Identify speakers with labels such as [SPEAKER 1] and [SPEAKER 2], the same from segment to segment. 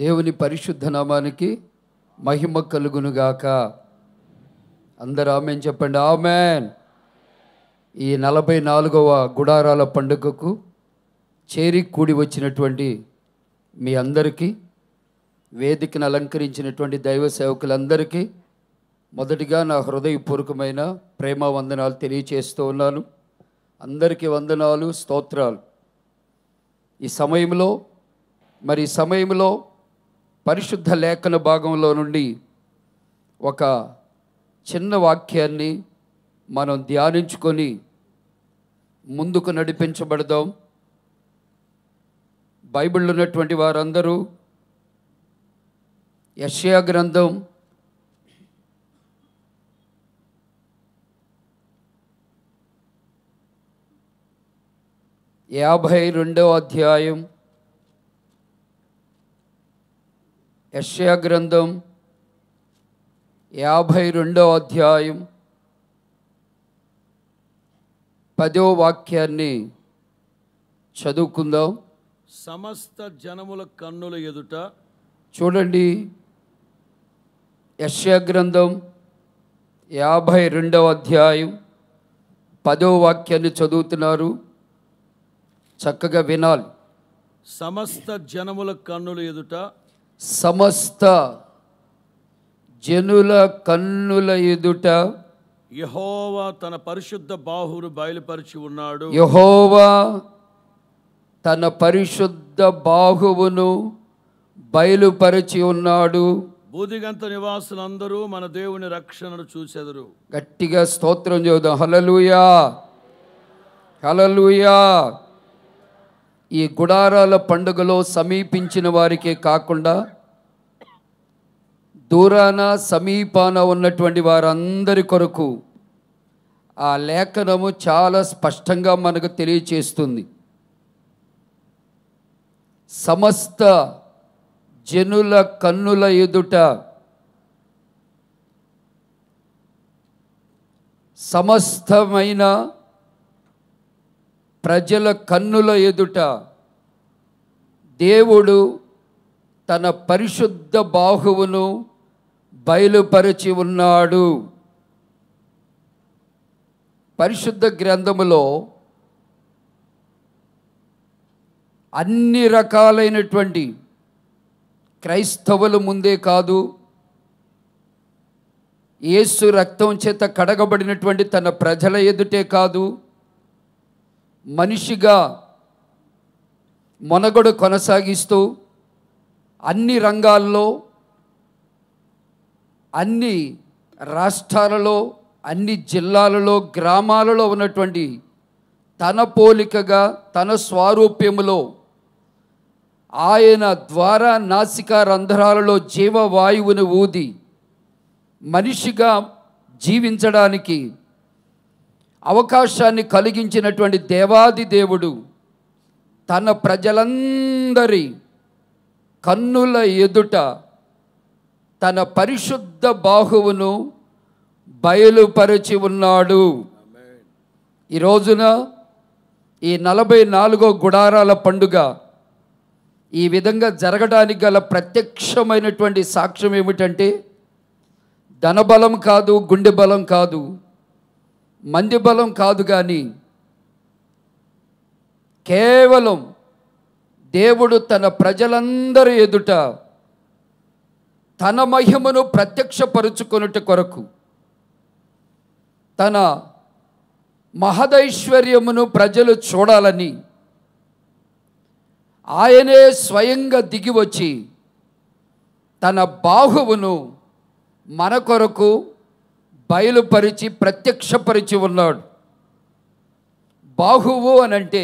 [SPEAKER 1] దేవుని పరిశుద్ధ నామానికి మహిమ కలుగునుగాక అందరు ఆమెన్ చెప్పండి ఆమెన్ ఈ నలభై నాలుగవ గుడారాల పండుగకు చేరి కూడి వచ్చినటువంటి మీ అందరికీ వేదికను అలంకరించినటువంటి దైవ సేవకులందరికీ మొదటిగా నా హృదయపూర్వకమైన ప్రేమ వందనాలు తెలియచేస్తూ ఉన్నాను అందరికీ వందనాలు స్తోత్రాలు ఈ సమయంలో మరి ఈ సమయంలో పరిశుద్ధ లేఖన భాగంలో నుండి ఒక చిన్న వాక్యాన్ని మనం ధ్యానించుకొని ముందుకు నడిపించబడదాం బైబిల్లో ఉన్నటువంటి వారందరూ యషయా గ్రంథం యాభై రెండవ అధ్యాయం యషయా గ్రంథం యాభై రెండవ అధ్యాయం పదో వాక్యాన్ని చదువుకుందాం
[SPEAKER 2] సమస్త జనముల కన్నుల ఎదుట
[SPEAKER 1] చూడండి యశ్యా గ్రంథం యాభై రెండవ అధ్యాయం పదో వాక్యాన్ని చదువుతున్నారు చక్కగా వినాలి
[SPEAKER 2] సమస్త జనముల కన్నుల ఎదుట
[SPEAKER 1] సమస్త జనుల కన్నుల ఎదుట
[SPEAKER 2] యహోవా తన పరిశుద్ధ బాహువును బయలుపరిచి ఉన్నాడు
[SPEAKER 1] యహోవా తన పరిశుద్ధ బాహువును బయలుపరిచి ఉన్నాడు
[SPEAKER 2] బూదిగంత నివాసులందరూ మన దేవుని రక్షణను చూచెదరు
[SPEAKER 1] గట్టిగా స్తోత్రం చూద్దాం హలలుయా హలలుయా ఈ గుడారాల పండుగలో సమీపించిన వారికే కాకుండా దూరాన సమీపాన ఉన్నటువంటి వారందరి కొరకు ఆ లేఖనము చాలా స్పష్టంగా మనకు తెలియచేస్తుంది సమస్త జనుల కన్నుల ఎదుట సమస్తమైన ప్రజల కన్నుల ఎదుట దేవుడు తన పరిశుద్ధ బాహువును బయలుపరిచి ఉన్నాడు పరిశుద్ధ గ్రంథములో అన్ని రకాలైనటువంటి క్రైస్తవుల ముందే కాదు యేసు రక్తం చేత కడగబడినటువంటి తన ప్రజల ఎదుటే కాదు మనిషిగా మొనగడు కొనసాగిస్తూ అన్ని రంగాల్లో అన్ని రాష్ట్రాలలో అన్ని జిల్లాలలో గ్రామాలలో ఉన్నటువంటి తన పోలికగా తన స్వారూప్యములో ఆయన ద్వారా నాసికా రంధ్రాలలో జీవవాయువును ఊది మనిషిగా జీవించడానికి అవకాశాన్ని కలిగించినటువంటి దేవాది దేవుడు తన ప్రజలందరి కన్నుల ఎదుట తన పరిశుద్ధ బాహువును బయలుపరిచి ఉన్నాడు ఈ రోజున ఈ నలభై నాలుగో గుడారాల పండుగ ఈ విధంగా జరగడానికి గల ప్రత్యక్షమైనటువంటి సాక్ష్యం ఏమిటంటే ధనబలం కాదు గుండె బలం కాదు మంది బలం కాదు కానీ కేవలం దేవుడు తన ప్రజలందరి ఎదుట తన మహిమను ప్రత్యక్షపరుచుకొనుట కొరకు తన మహదైశ్వర్యమును ప్రజలు చూడాలని ఆయనే స్వయంగా దిగి వచ్చి తన బాహువును మన కొరకు బయలుపరిచి ప్రత్యక్షపరిచి ఉన్నాడు బాహువు అనంటే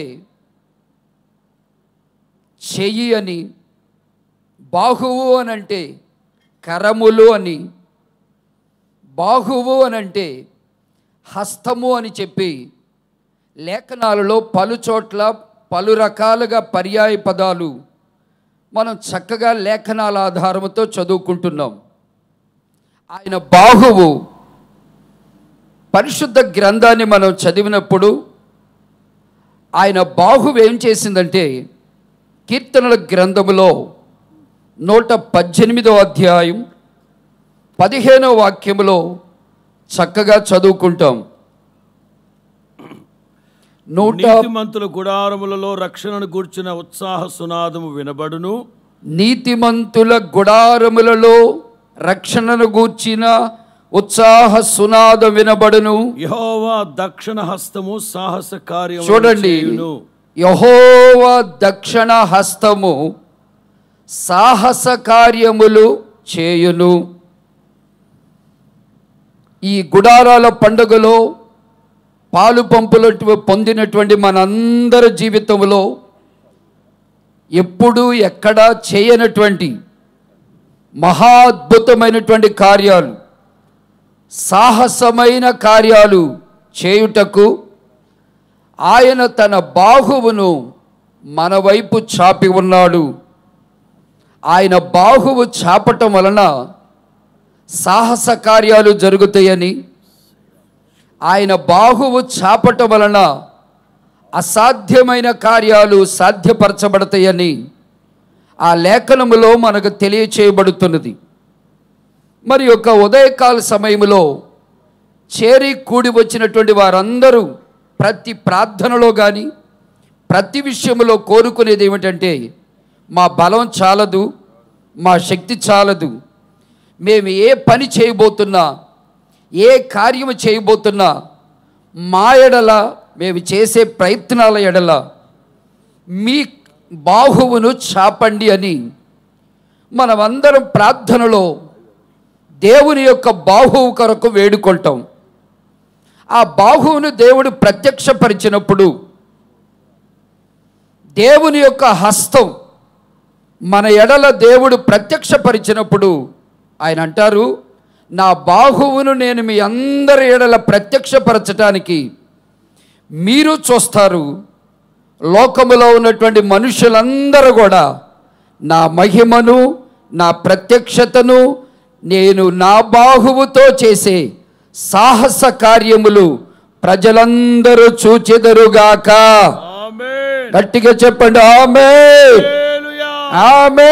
[SPEAKER 1] చెయ్యి అని బాహువు అనంటే కరములు అని బాహువు అనంటే హస్తము అని చెప్పి లేఖనాలలో పలు చోట్ల పలు రకాలుగా పర్యాయ పదాలు మనం చక్కగా లేఖనాల ఆధారంతో చదువుకుంటున్నాం ఆయన బాహువు పరిశుద్ధ గ్రంథాన్ని మనం చదివినప్పుడు ఆయన బాహువు ఏం చేసిందంటే కీర్తనల గ్రంథములో నూట పద్దెనిమిదో అధ్యాయం పదిహేనో వాక్యములో చక్కగా చదువుకుంటాం నూట
[SPEAKER 2] నీతిమంతుల గుడారములలో రక్షణను గూర్చిన ఉత్సాహ సునాదము వినబడును
[SPEAKER 1] నీతిమంతుల గుడారములలో రక్షణను గూర్చిన ఉత్సాహ సునాదం వినబడును
[SPEAKER 2] యహోవా దక్షిణ హస్తము సాహస కార్యము
[SPEAKER 1] చూడండి యహోవ దక్షిణ హస్తము సాహస కార్యములు చేయును ఈ గుడారాల పండుగలో పాలు పంపులు పొందినటువంటి మనందరి జీవితంలో ఎప్పుడూ ఎక్కడా చేయనటువంటి మహాద్భుతమైనటువంటి కార్యాలు సాహసమైన కార్యాలు చేయుటకు ఆయన తన బాహువును మన వైపు చాపి ఉన్నాడు ఆయన బాహువు చాపటం వలన సాహస కార్యాలు జరుగుతాయని ఆయన బాహువు చాపటం వలన అసాధ్యమైన కార్యాలు సాధ్యపరచబడతాయని ఆ లేఖనములో మనకు తెలియచేయబడుతున్నది మరి యొక్క ఉదయకాల సమయంలో చేరి కూడి వచ్చినటువంటి వారందరూ ప్రతి ప్రార్థనలో కానీ ప్రతి విషయంలో కోరుకునేది ఏమిటంటే మా బలం చాలదు మా శక్తి చాలదు మేము ఏ పని చేయబోతున్నా ఏ కార్యము చేయబోతున్నా మా ఎడల మేము చేసే ప్రయత్నాల ఎడల మీ బాహువును చాపండి అని మనమందరం ప్రార్థనలో దేవుని యొక్క బాహువు కొరకు వేడుకుంటాం ఆ బాహువును దేవుడు ప్రత్యక్షపరిచినప్పుడు దేవుని యొక్క హస్తం మన ఎడల దేవుడు ప్రత్యక్షపరిచినప్పుడు ఆయన అంటారు నా బాహువును నేను మీ అందరి ఎడల ప్రత్యక్షపరచటానికి మీరు చూస్తారు లోకములో ఉన్నటువంటి మనుషులందరూ కూడా నా మహిమను నా ప్రత్యక్షతను నేను నా బాహువుతో చేసే సాహస కార్యములు ప్రజలందరూ చూచెదరుగాక
[SPEAKER 2] ఆమేన్
[SPEAKER 1] గట్టిగా చెప్పండి ఆమె
[SPEAKER 2] హల్లెలూయా.
[SPEAKER 1] ఆమె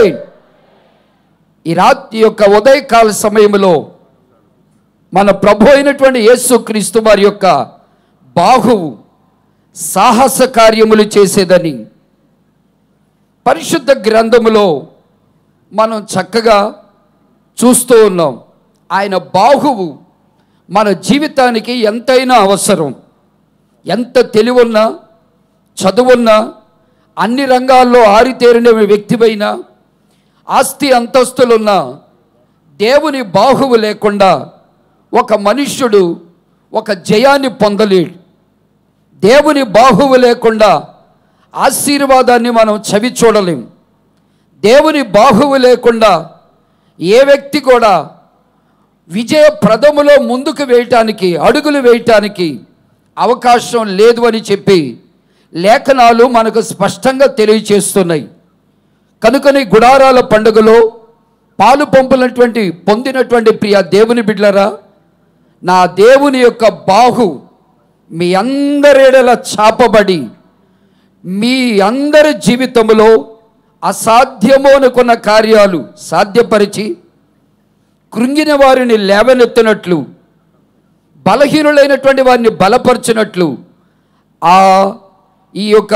[SPEAKER 1] ఈ రాత్రి యొక్క ఉదయకాల సమయంలో మన ప్రభు అయినటువంటి యేసుక్రీస్తు వారి యొక్క బాహువు సాహస కార్యములు చేసేదని పరిశుద్ధ గ్రంథములో మనం చక్కగా చూస్తూ ఉన్నాం ఆయన బాహువు మన జీవితానికి ఎంతైనా అవసరం ఎంత తెలివున్నా చదువున్నా అన్ని రంగాల్లో ఆరితేరిన వ్యక్తివైనా ఆస్తి అంతస్తులున్న దేవుని బాహువు లేకుండా ఒక మనుష్యుడు ఒక జయాన్ని పొందలేడు దేవుని బాహువు లేకుండా ఆశీర్వాదాన్ని మనం చవి చూడలేం దేవుని బాహువు లేకుండా ఏ వ్యక్తి కూడా విజయ ప్రథములో ముందుకు వేయటానికి అడుగులు వేయటానికి అవకాశం లేదు అని చెప్పి లేఖనాలు మనకు స్పష్టంగా తెలియచేస్తున్నాయి కనుకని గుడారాల పండుగలో పాలు పంపులటువంటి పొందినటువంటి ప్రియ దేవుని బిడ్డలరా నా దేవుని యొక్క బాహు మీ అందరేడల చాపబడి మీ అందరి జీవితంలో అసాధ్యము అనుకున్న కార్యాలు సాధ్యపరిచి కృంగిన వారిని లేవనెత్తినట్లు బలహీనులైనటువంటి వారిని బలపరిచినట్లు ఆ ఈ యొక్క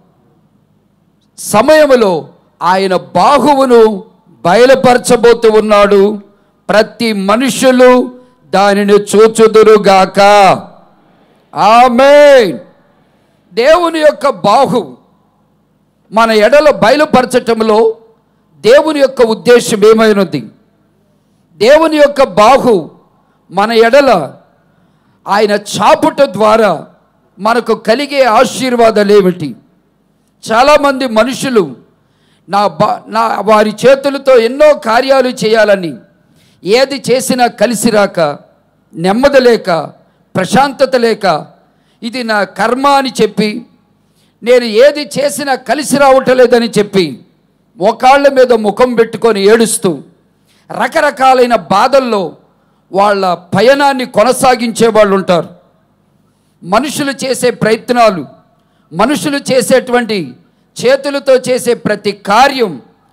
[SPEAKER 1] సమయములో ఆయన బాహువును బయలుపరచబోతూ ఉన్నాడు ప్రతి మనుషులు దానిని చూచుదురుగాక ఆమె దేవుని యొక్క బాహు మన ఎడల బయలుపరచటంలో దేవుని యొక్క ఉద్దేశం ఏమైనది దేవుని యొక్క బాహు మన ఎడల ఆయన చాపుట ద్వారా మనకు కలిగే ఆశీర్వాదాలు ఏమిటి చాలామంది మనుషులు నా బా నా వారి చేతులతో ఎన్నో కార్యాలు చేయాలని ఏది చేసినా కలిసి రాక నెమ్మది లేక ప్రశాంతత లేక ఇది నా కర్మ అని చెప్పి నేను ఏది చేసినా కలిసి రావటం లేదని చెప్పి మోకాళ్ళ మీద ముఖం పెట్టుకొని ఏడుస్తూ రకరకాలైన బాధల్లో వాళ్ళ పయనాన్ని కొనసాగించే వాళ్ళు ఉంటారు మనుషులు చేసే ప్రయత్నాలు మనుషులు చేసేటువంటి చేతులతో చేసే ప్రతి కార్యం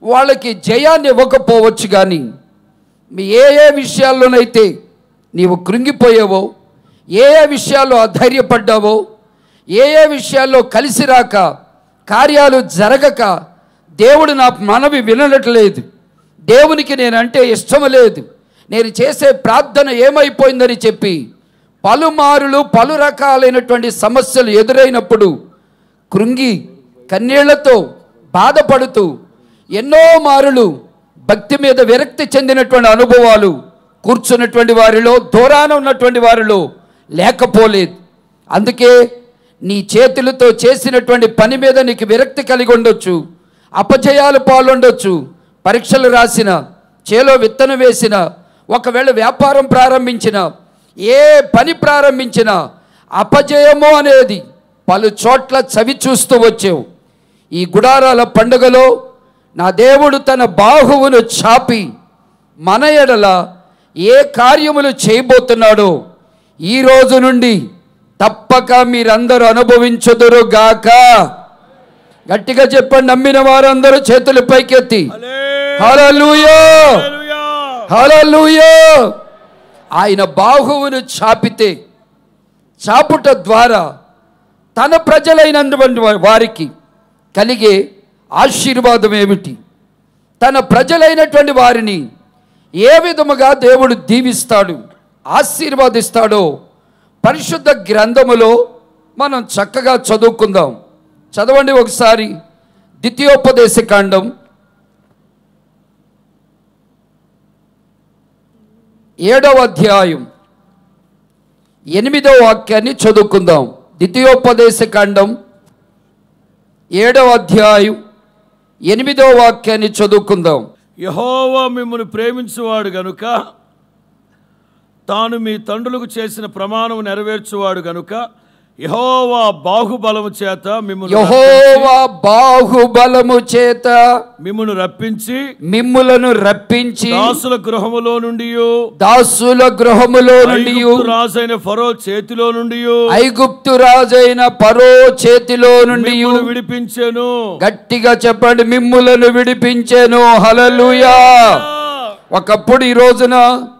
[SPEAKER 1] వాళ్ళకి జయాన్ని ఇవ్వకపోవచ్చు కానీ మీ ఏ ఏ విషయాల్లోనైతే నీవు కృంగిపోయావో ఏ ఏ విషయాల్లో అధైర్యపడ్డావో ఏ ఏ విషయాల్లో కలిసి రాక కార్యాలు జరగక దేవుడు నా మనవి వినట్లేదు దేవునికి నేనంటే ఇష్టం లేదు నేను చేసే ప్రార్థన ఏమైపోయిందని చెప్పి పలుమారులు పలు రకాలైనటువంటి సమస్యలు ఎదురైనప్పుడు కృంగి కన్నీళ్లతో బాధపడుతూ ఎన్నో మారులు భక్తి మీద విరక్తి చెందినటువంటి అనుభవాలు కూర్చున్నటువంటి వారిలో దూరాన ఉన్నటువంటి వారిలో లేకపోలేదు అందుకే నీ చేతులతో చేసినటువంటి పని మీద నీకు విరక్తి కలిగి ఉండొచ్చు అపజయాలు పాలుండొచ్చు పరీక్షలు రాసిన చేలో విత్తనం వేసిన ఒకవేళ వ్యాపారం ప్రారంభించిన ఏ పని ప్రారంభించినా అపజయము అనేది పలు చోట్ల చవి చూస్తూ వచ్చావు ఈ గుడారాల పండుగలో నా దేవుడు తన బాహువును చాపి మన ఎడల ఏ కార్యములు చేయబోతున్నాడో ఈ రోజు నుండి తప్పక మీరందరూ అనుభవించుదురు గాక గట్టిగా చెప్పండి నమ్మిన వారందరూ చేతులు పైకెత్తి హల్లెలూయా
[SPEAKER 2] హల్లెలూయా.
[SPEAKER 1] హల్లెలూయా ఆయన బాహువును చాపితే చాపుట ద్వారా తన ప్రజలైనటువంటి వారికి కలిగే ఆశీర్వాదం ఏమిటి తన ప్రజలైనటువంటి వారిని ఏ విధముగా దేవుడు దీవిస్తాడు ఆశీర్వాదిస్తాడో పరిశుద్ధ గ్రంథములో మనం చక్కగా చదువుకుందాం చదవండి ఒకసారి ద్వితీయోపదేశ కాండం ఏడవ అధ్యాయం ఎనిమిదవ వాక్యాన్ని చదువుకుందాం ద్వితీయోపదేశ కాండం ఏడవ అధ్యాయం ఎనిమిదవ వాక్యాన్ని చదువుకుందాం
[SPEAKER 2] యహోవా మిమ్మల్ని ప్రేమించువాడు గనుక తాను మీ తండ్రులకు చేసిన ప్రమాణం నెరవేర్చువాడు గనుక యహోవా బాహుబలము చేత మిమ్మల్ని
[SPEAKER 1] యహోవా బాహుబలము చేత
[SPEAKER 2] మిమ్మల్ని రప్పించి
[SPEAKER 1] మిమ్ములను రప్పించి
[SPEAKER 2] దాసుల గృహములో నుండి
[SPEAKER 1] దాసుల గృహములో నుండి
[SPEAKER 2] రాజైన ఫరో చేతిలో నుండి
[SPEAKER 1] ఐగుప్తు రాజైన పరో చేతిలో నుండి
[SPEAKER 2] విడిపించెను
[SPEAKER 1] గట్టిగా చెప్పండి మిమ్ములను విడిపించాను హలలుయా ఒకప్పుడు ఈ రోజున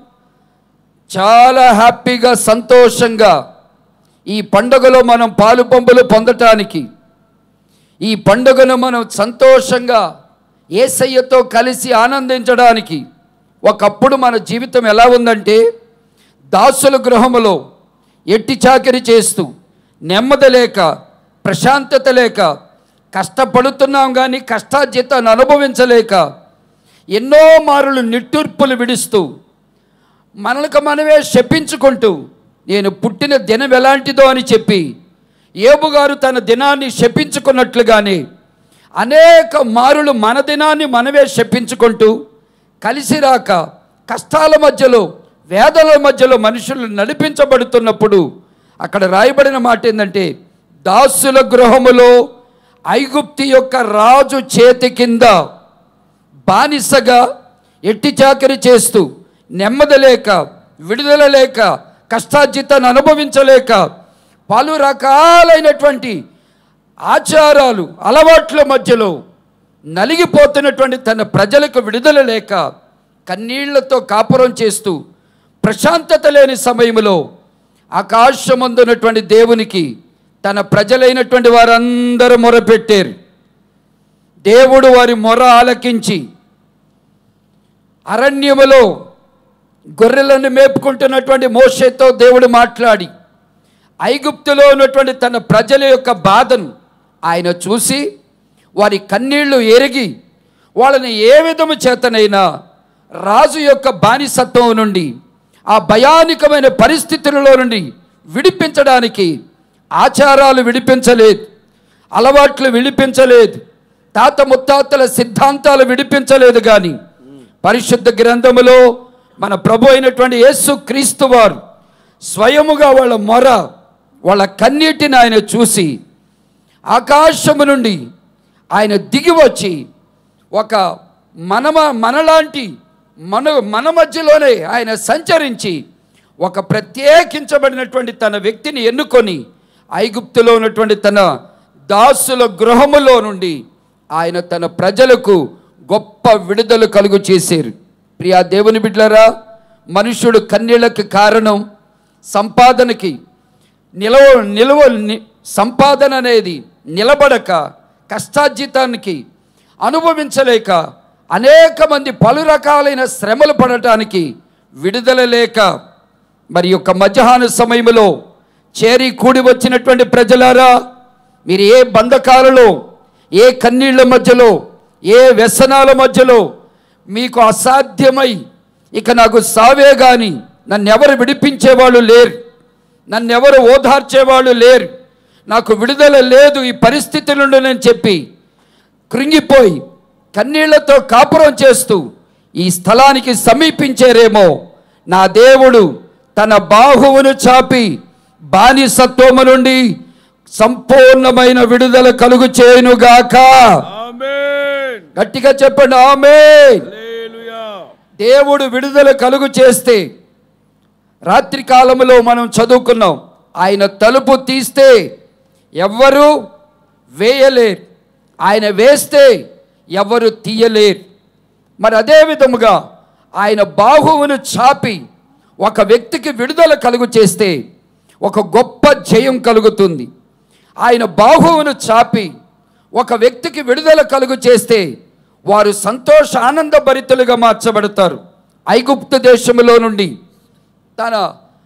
[SPEAKER 1] చాలా హ్యాపీగా సంతోషంగా ఈ పండుగలో మనం పాలు పంపులు పొందటానికి ఈ పండుగను మనం సంతోషంగా ఏసయ్యతో కలిసి ఆనందించడానికి ఒకప్పుడు మన జీవితం ఎలా ఉందంటే దాసుల గృహములో ఎట్టి చాకరి చేస్తూ నెమ్మది లేక ప్రశాంతత లేక కష్టపడుతున్నాం కానీ కష్టార్జితాన్ని అనుభవించలేక ఎన్నో మారులు నిట్టూర్పులు విడుస్తూ మనలకు మనమే శపించుకుంటూ నేను పుట్టిన దినం ఎలాంటిదో అని చెప్పి ఏబు గారు తన దినాన్ని శపించుకున్నట్లుగానే అనేక మారులు మన దినాన్ని మనమే శపించుకుంటూ కలిసి రాక కష్టాల మధ్యలో వేదనల మధ్యలో మనుషులు నడిపించబడుతున్నప్పుడు అక్కడ రాయబడిన మాట ఏంటంటే దాసుల గృహములో ఐగుప్తి యొక్క రాజు చేతి కింద బానిసగా ఎట్టి చాకరి చేస్తూ నెమ్మది లేక విడుదల లేక కష్టార్జితాన్ని అనుభవించలేక పలు రకాలైనటువంటి ఆచారాలు అలవాట్ల మధ్యలో నలిగిపోతున్నటువంటి తన ప్రజలకు విడుదల లేక కన్నీళ్లతో కాపురం చేస్తూ ప్రశాంతత లేని సమయంలో ఆకాశమందున్నటువంటి దేవునికి తన ప్రజలైనటువంటి వారందరూ మొరపెట్టారు దేవుడు వారి మొర ఆలకించి అరణ్యములో గొర్రెలను మేపుకుంటున్నటువంటి మోషేతో దేవుడు మాట్లాడి ఐగుప్తులో ఉన్నటువంటి తన ప్రజల యొక్క బాధను ఆయన చూసి వారి కన్నీళ్లు ఎరిగి వాళ్ళని ఏ విధము చేతనైనా రాజు యొక్క బానిసత్వం నుండి ఆ భయానికమైన పరిస్థితులలో నుండి విడిపించడానికి ఆచారాలు విడిపించలేదు అలవాట్లు విడిపించలేదు తాత ముత్తాతల సిద్ధాంతాలు విడిపించలేదు కానీ పరిశుద్ధ గ్రంథములో మన ప్రభు అయినటువంటి యేసు క్రీస్తు వారు స్వయముగా వాళ్ళ మొర వాళ్ళ కన్నీటిని ఆయన చూసి ఆకాశము నుండి ఆయన దిగి వచ్చి ఒక మనమ మనలాంటి మన మన మధ్యలోనే ఆయన సంచరించి ఒక ప్రత్యేకించబడినటువంటి తన వ్యక్తిని ఎన్నుకొని ఐగుప్తులో ఉన్నటువంటి తన దాసుల గృహములో నుండి ఆయన తన ప్రజలకు గొప్ప విడుదల కలుగు చేశారు ప్రియా దేవుని బిడ్డలారా మనుషుడు కన్నీళ్ళకి కారణం సంపాదనకి నిలవ నిలవ ని- సంపాదన అనేది నిలబడక కష్టార్జితానికి అనుభవించలేక అనేక మంది పలు రకాలైన శ్రమలు పడటానికి విడుదల లేక మరి యొక్క మధ్యాహ్న సమయంలో చేరి కూడి వచ్చినటువంటి ప్రజలారా మీరు ఏ బంధకాలలో ఏ కన్నీళ్ల మధ్యలో ఏ వ్యసనాల మధ్యలో మీకు అసాధ్యమై ఇక నాకు సావే గాని నన్నెవరు విడిపించేవాళ్ళు లేరు నన్నెవరు ఓదార్చేవాళ్ళు లేరు నాకు విడుదల లేదు ఈ పరిస్థితి నుండి నేను చెప్పి కృంగిపోయి కన్నీళ్లతో కాపురం చేస్తూ ఈ స్థలానికి సమీపించారేమో నా దేవుడు తన బాహువును చాపి బానిసత్వము నుండి సంపూర్ణమైన విడుదల కలుగు చేయునుగాక
[SPEAKER 2] ఆమేన్
[SPEAKER 1] గట్టిగా చెప్పండి ఆమె
[SPEAKER 2] హల్లెలూయా
[SPEAKER 1] దేవుడు విడుదల కలుగు చేస్తే రాత్రి కాలములో మనం చదువుకున్నాం ఆయన తలుపు తీస్తే ఎవ్వరు వేయలేరు ఆయన వేస్తే ఎవరు తీయలేరు మరి అదే విధముగా ఆయన బాహువును చాపి ఒక వ్యక్తికి విడుదల కలుగు చేస్తే ఒక గొప్ప జయం కలుగుతుంది ఆయన బాహువును చాపి ఒక వ్యక్తికి విడుదల కలుగు చేస్తే వారు సంతోష ఆనంద భరితులుగా మార్చబడతారు ఐగుప్తు దేశములో నుండి తన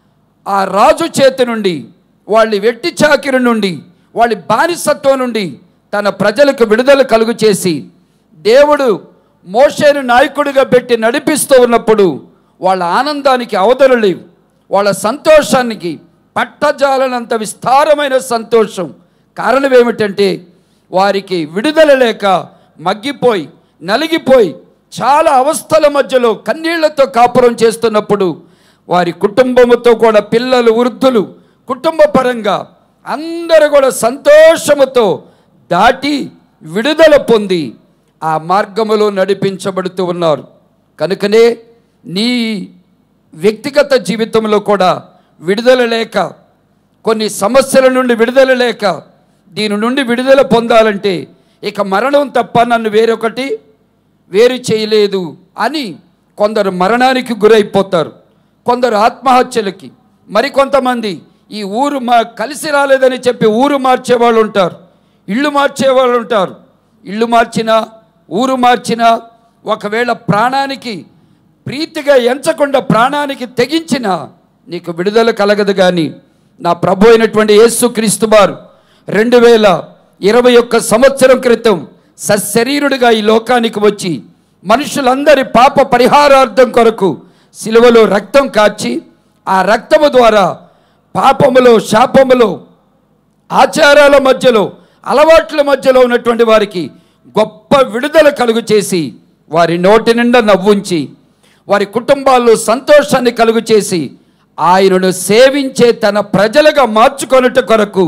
[SPEAKER 1] ఆ రాజు చేతి నుండి వాళ్ళ వెట్టి చాకిరి నుండి వాళ్ళ బానిసత్వం నుండి తన ప్రజలకు విడుదల కలుగు చేసి దేవుడు మోషేను నాయకుడిగా పెట్టి నడిపిస్తూ ఉన్నప్పుడు వాళ్ళ ఆనందానికి అవధులు లేవు వాళ్ళ సంతోషానికి పట్టజాలనంత విస్తారమైన సంతోషం కారణం ఏమిటంటే వారికి విడుదల లేక మగ్గిపోయి నలిగిపోయి చాలా అవస్థల మధ్యలో కన్నీళ్లతో కాపురం చేస్తున్నప్పుడు వారి కుటుంబముతో కూడా పిల్లలు వృద్ధులు కుటుంబ పరంగా అందరూ కూడా సంతోషముతో దాటి విడుదల పొంది ఆ మార్గములో నడిపించబడుతూ ఉన్నారు కనుకనే నీ వ్యక్తిగత జీవితంలో కూడా విడుదల లేక కొన్ని సమస్యల నుండి విడుదల లేక దీని నుండి విడుదల పొందాలంటే ఇక మరణం తప్ప నన్ను వేరొకటి వేరు చేయలేదు అని కొందరు మరణానికి గురైపోతారు కొందరు ఆత్మహత్యలకి మరికొంతమంది ఈ ఊరు మా కలిసి రాలేదని చెప్పి ఊరు మార్చేవాళ్ళు ఉంటారు ఇల్లు మార్చేవాళ్ళు ఉంటారు ఇల్లు మార్చినా ఊరు మార్చినా ఒకవేళ ప్రాణానికి ప్రీతిగా ఎంచకుండా ప్రాణానికి తెగించిన నీకు విడుదల కలగదు కానీ నా ప్రభు అయినటువంటి యేసుక్రీస్తు వారు రెండు వేల ఇరవై ఒక్క సంవత్సరం క్రితం సశరీరుడిగా ఈ లోకానికి వచ్చి మనుషులందరి పాప పరిహారార్థం కొరకు సిలువలో రక్తం కార్చి ఆ రక్తము ద్వారా పాపములో శాపములో ఆచారాల మధ్యలో అలవాట్ల మధ్యలో ఉన్నటువంటి వారికి గొప్ప విడుదల కలుగు చేసి వారి నోటి నిండా నవ్వుంచి వారి కుటుంబాల్లో సంతోషాన్ని కలుగు చేసి ఆయనను సేవించే తన ప్రజలుగా మార్చుకొనుట కొరకు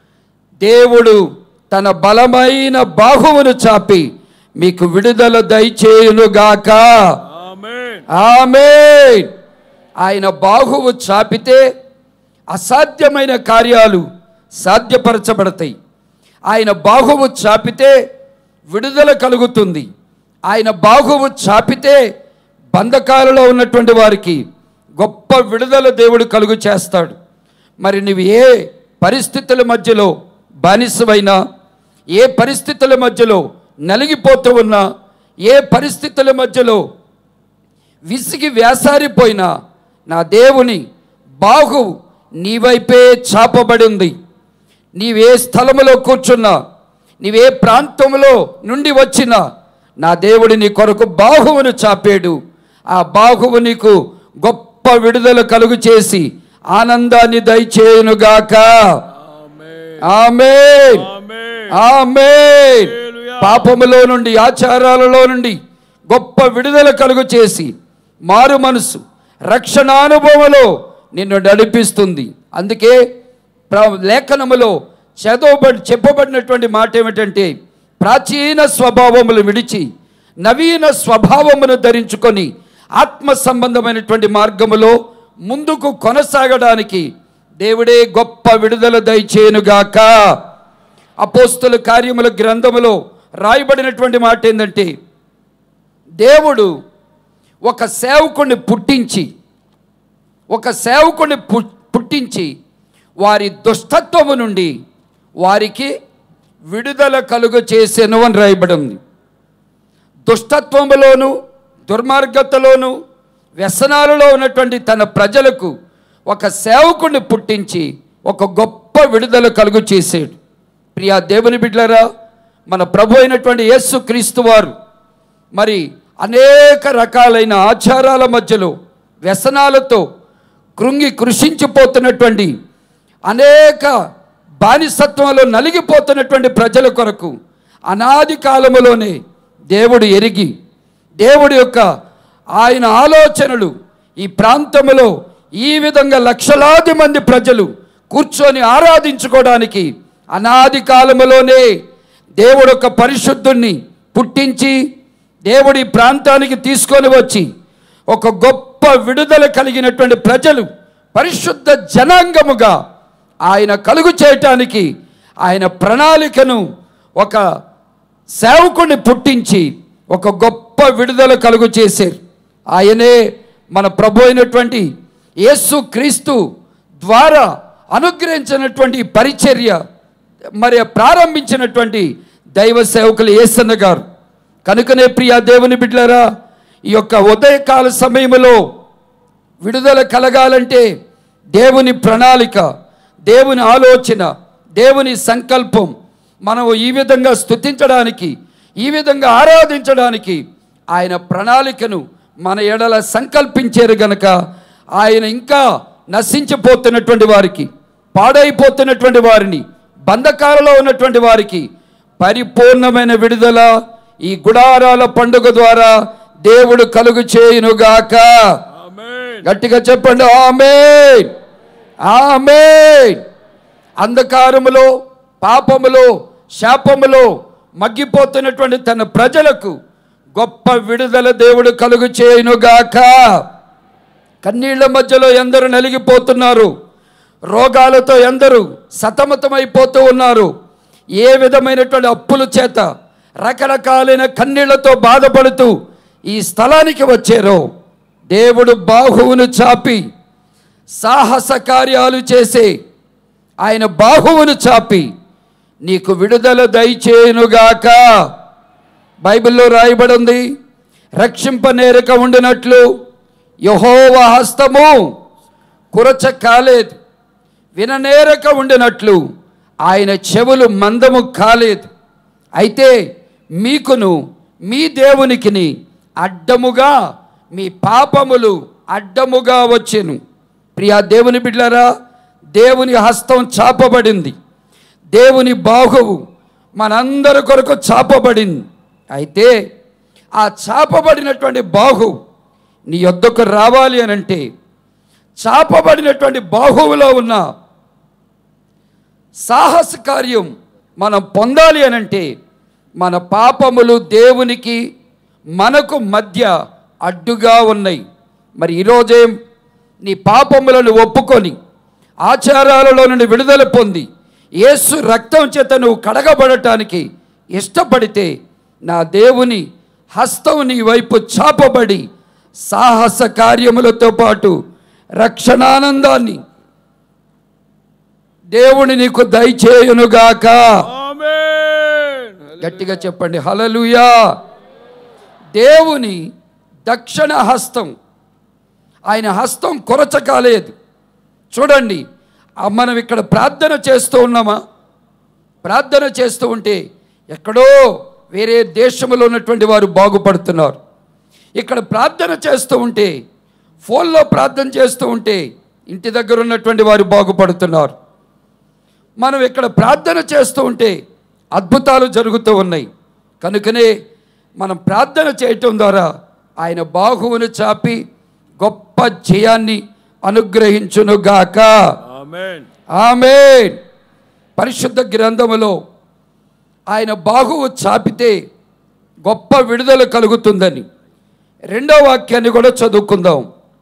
[SPEAKER 1] దేవుడు తన బలమైన బాహువును చాపి మీకు విడుదల దయచేయునుగాక
[SPEAKER 2] ఆమేన్
[SPEAKER 1] ఆమె ఆయన బాహువు చాపితే అసాధ్యమైన కార్యాలు సాధ్యపరచబడతాయి ఆయన బాహువు చాపితే విడుదల కలుగుతుంది ఆయన బాహువు చాపితే బంధకాలలో ఉన్నటువంటి వారికి గొప్ప విడుదల దేవుడు కలుగు చేస్తాడు మరి నువ్వు ఏ పరిస్థితుల మధ్యలో బానిసమైనా ఏ పరిస్థితుల మధ్యలో నలిగిపోతూ ఉన్నా ఏ పరిస్థితుల మధ్యలో విసిగి వేసారిపోయిన నా దేవుని బాహు నీ వైపే చాపబడి ఉంది నీవే స్థలములో కూర్చున్నా నీవే ప్రాంతంలో నుండి వచ్చినా నా దేవుడి నీ కొరకు బాహువును చాపాడు ఆ బాహువు నీకు గొప్ప విడుదల కలుగు చేసి ఆనందాన్ని దయచేయునుగాక
[SPEAKER 2] ఆమేన్
[SPEAKER 1] ఆమేన్
[SPEAKER 2] ఆమేన్
[SPEAKER 1] ఆమేన్
[SPEAKER 2] హల్లెలూయా.
[SPEAKER 1] పాపములో నుండి ఆచారాలలో నుండి గొప్ప విడుదల కలుగు చేసి మారు మనసు రక్షణానుభవంలో నిన్ను నడిపిస్తుంది అందుకే ప్ర- లేఖనములో చదవబడి చెప్పబడినటువంటి మాట ఏమిటంటే ప్రాచీన స్వభావములు విడిచి నవీన స్వభావమును ధరించుకొని ఆత్మ సంబంధమైనటువంటి మార్గములో ముందుకు కొనసాగడానికి దేవుడే గొప్ప విడుదల దయచేయునుగాక అపోస్తుల కార్యముల గ్రంథములో రాయబడినటువంటి మాట ఏంటంటే దేవుడు ఒక సేవకుని పుట్టించి ఒక సేవకుని పు- పుట్టించి వారి దుష్టత్వము నుండి వారికి విడుదల కలుగ చేసెను అని రాయబడి ఉంది దుష్టత్వములోను దుర్మార్గతలోను వ్యసనాలలో ఉన్నటువంటి తన ప్రజలకు ఒక సేవకుని పుట్టించి ఒక గొప్ప విడుదల కలుగు చేసాడు ప్రియా దేవుని బిడ్డలారా మన ప్రభు అయినటువంటి యేసు క్రీస్తు వారు మరి అనేక రకాలైన ఆచారాల మధ్యలో వ్యసనాలతో కృంగి కృషించిపోతున్నటువంటి అనేక బానిసత్వంలో నలిగిపోతున్నటువంటి ప్రజల కొరకు అనాది కాలములోనే దేవుడు ఎరిగి దేవుడి యొక్క ఆయన ఆలోచనలు ఈ ప్రాంతములో ఈ విధంగా లక్షలాది మంది ప్రజలు కూర్చొని ఆరాధించుకోవడానికి అనాది కాలములోనే దేవుడు ఒక పరిశుద్ధుణ్ణి పుట్టించి దేవుడి ప్రాంతానికి తీసుకొని వచ్చి ఒక గొప్ప విడుదల కలిగినటువంటి ప్రజలు పరిశుద్ధ జనాంగముగా ఆయన కలుగు చేయటానికి ఆయన ప్రణాళికను ఒక సేవకుని పుట్టించి ఒక గొప్ప విడుదల కలుగు చేశారు ఆయనే మన ప్రభు అయినటువంటి యేసు క్రీస్తు ద్వారా అనుగ్రహించినటువంటి పరిచర్య మరి ప్రారంభించినటువంటి దైవ సేవకులు ఏసన్న గారు కనుకనే ప్రియా దేవుని బిడ్డలారా ఈ యొక్క ఉదయకాల సమయంలో విడుదల కలగాలంటే దేవుని ప్రణాళిక దేవుని ఆలోచన దేవుని సంకల్పం మనం ఈ విధంగా స్తుతించడానికి ఈ విధంగా ఆరాధించడానికి ఆయన ప్రణాళికను మన ఎడల సంకల్పించారు గనక ఆయన ఇంకా నశించిపోతున్నటువంటి వారికి పాడైపోతున్నటువంటి వారిని బంధకాలలో ఉన్నటువంటి వారికి పరిపూర్ణమైన విడుదల ఈ గుడారాల పండుగ ద్వారా దేవుడు కలుగు చేయునుగాక
[SPEAKER 2] ఆమేన్
[SPEAKER 1] గట్టిగా చెప్పండి ఆమె ఆమె అంధకారములో పాపములో శాపములో మగ్గిపోతున్నటువంటి తన ప్రజలకు గొప్ప విడుదల దేవుడు కలుగు చేయునుగాక కన్నీళ్ల మధ్యలో ఎందరు నలిగిపోతున్నారు రోగాలతో ఎందరు సతమతమైపోతూ ఉన్నారు ఏ విధమైనటువంటి అప్పుల చేత రకరకాలైన కన్నీళ్లతో బాధపడుతూ ఈ స్థలానికి వచ్చారో దేవుడు బాహువును చాపి సాహస కార్యాలు చేసే ఆయన బాహువును చాపి నీకు విడుదల దయచేయునుగాక బైబిల్లో రాయబడి ఉంది రక్షింపనేరక ఉండినట్లు యహోవ హస్తము కురచ కాలేదు విననేరక ఉండినట్లు ఆయన చెవులు మందము కాలేదు అయితే మీకును మీ దేవునికిని అడ్డముగా మీ పాపములు అడ్డముగా వచ్చెను ప్రియా దేవుని బిడ్డలారా దేవుని హస్తం చాపబడింది దేవుని బాహువు మనందరి కొరకు చాపబడింది అయితే ఆ చాపబడినటువంటి బాహు నీ యొద్దకు రావాలి అని అంటే చాపబడినటువంటి బాహువులో ఉన్న సాహస కార్యం మనం పొందాలి అని అంటే మన పాపములు దేవునికి మనకు మధ్య అడ్డుగా ఉన్నాయి మరి ఈరోజే నీ పాపములను ఒప్పుకొని ఆచారాలలో నుండి విడుదల పొంది యేసు రక్తం చేత నువ్వు కడగబడటానికి ఇష్టపడితే నా దేవుని హస్తం నీ వైపు చాపబడి సాహస కార్యములతో పాటు రక్షణానందాన్ని దేవుని నీకు దయచేయునుగాక
[SPEAKER 2] ఆమేన్
[SPEAKER 1] గట్టిగా చెప్పండి హలలుయా దేవుని దక్షిణ హస్తం ఆయన హస్తం కొరచ కాలేదు చూడండి ఆ మనం ఇక్కడ ప్రార్థన చేస్తూ ఉన్నామా ప్రార్థన చేస్తూ ఉంటే ఎక్కడో వేరే దేశంలో ఉన్నటువంటి వారు బాగుపడుతున్నారు ఇక్కడ ప్రార్థన చేస్తూ ఉంటే ఫోన్లో ప్రార్థన చేస్తూ ఉంటే ఇంటి దగ్గర ఉన్నటువంటి వారు బాగుపడుతున్నారు మనం ఇక్కడ ప్రార్థన చేస్తూ ఉంటే అద్భుతాలు జరుగుతూ ఉన్నాయి కనుకనే మనం ప్రార్థన చేయటం ద్వారా ఆయన బాహువును చాపి గొప్ప జయాన్ని అనుగ్రహించునుగాక
[SPEAKER 2] ఆమేన్
[SPEAKER 1] ఆమె పరిశుద్ధ గ్రంథములో ఆయన బాహువు చాపితే గొప్ప విడుదల కలుగుతుందని రెండో వాక్యాన్ని కూడా చదువుకుందాం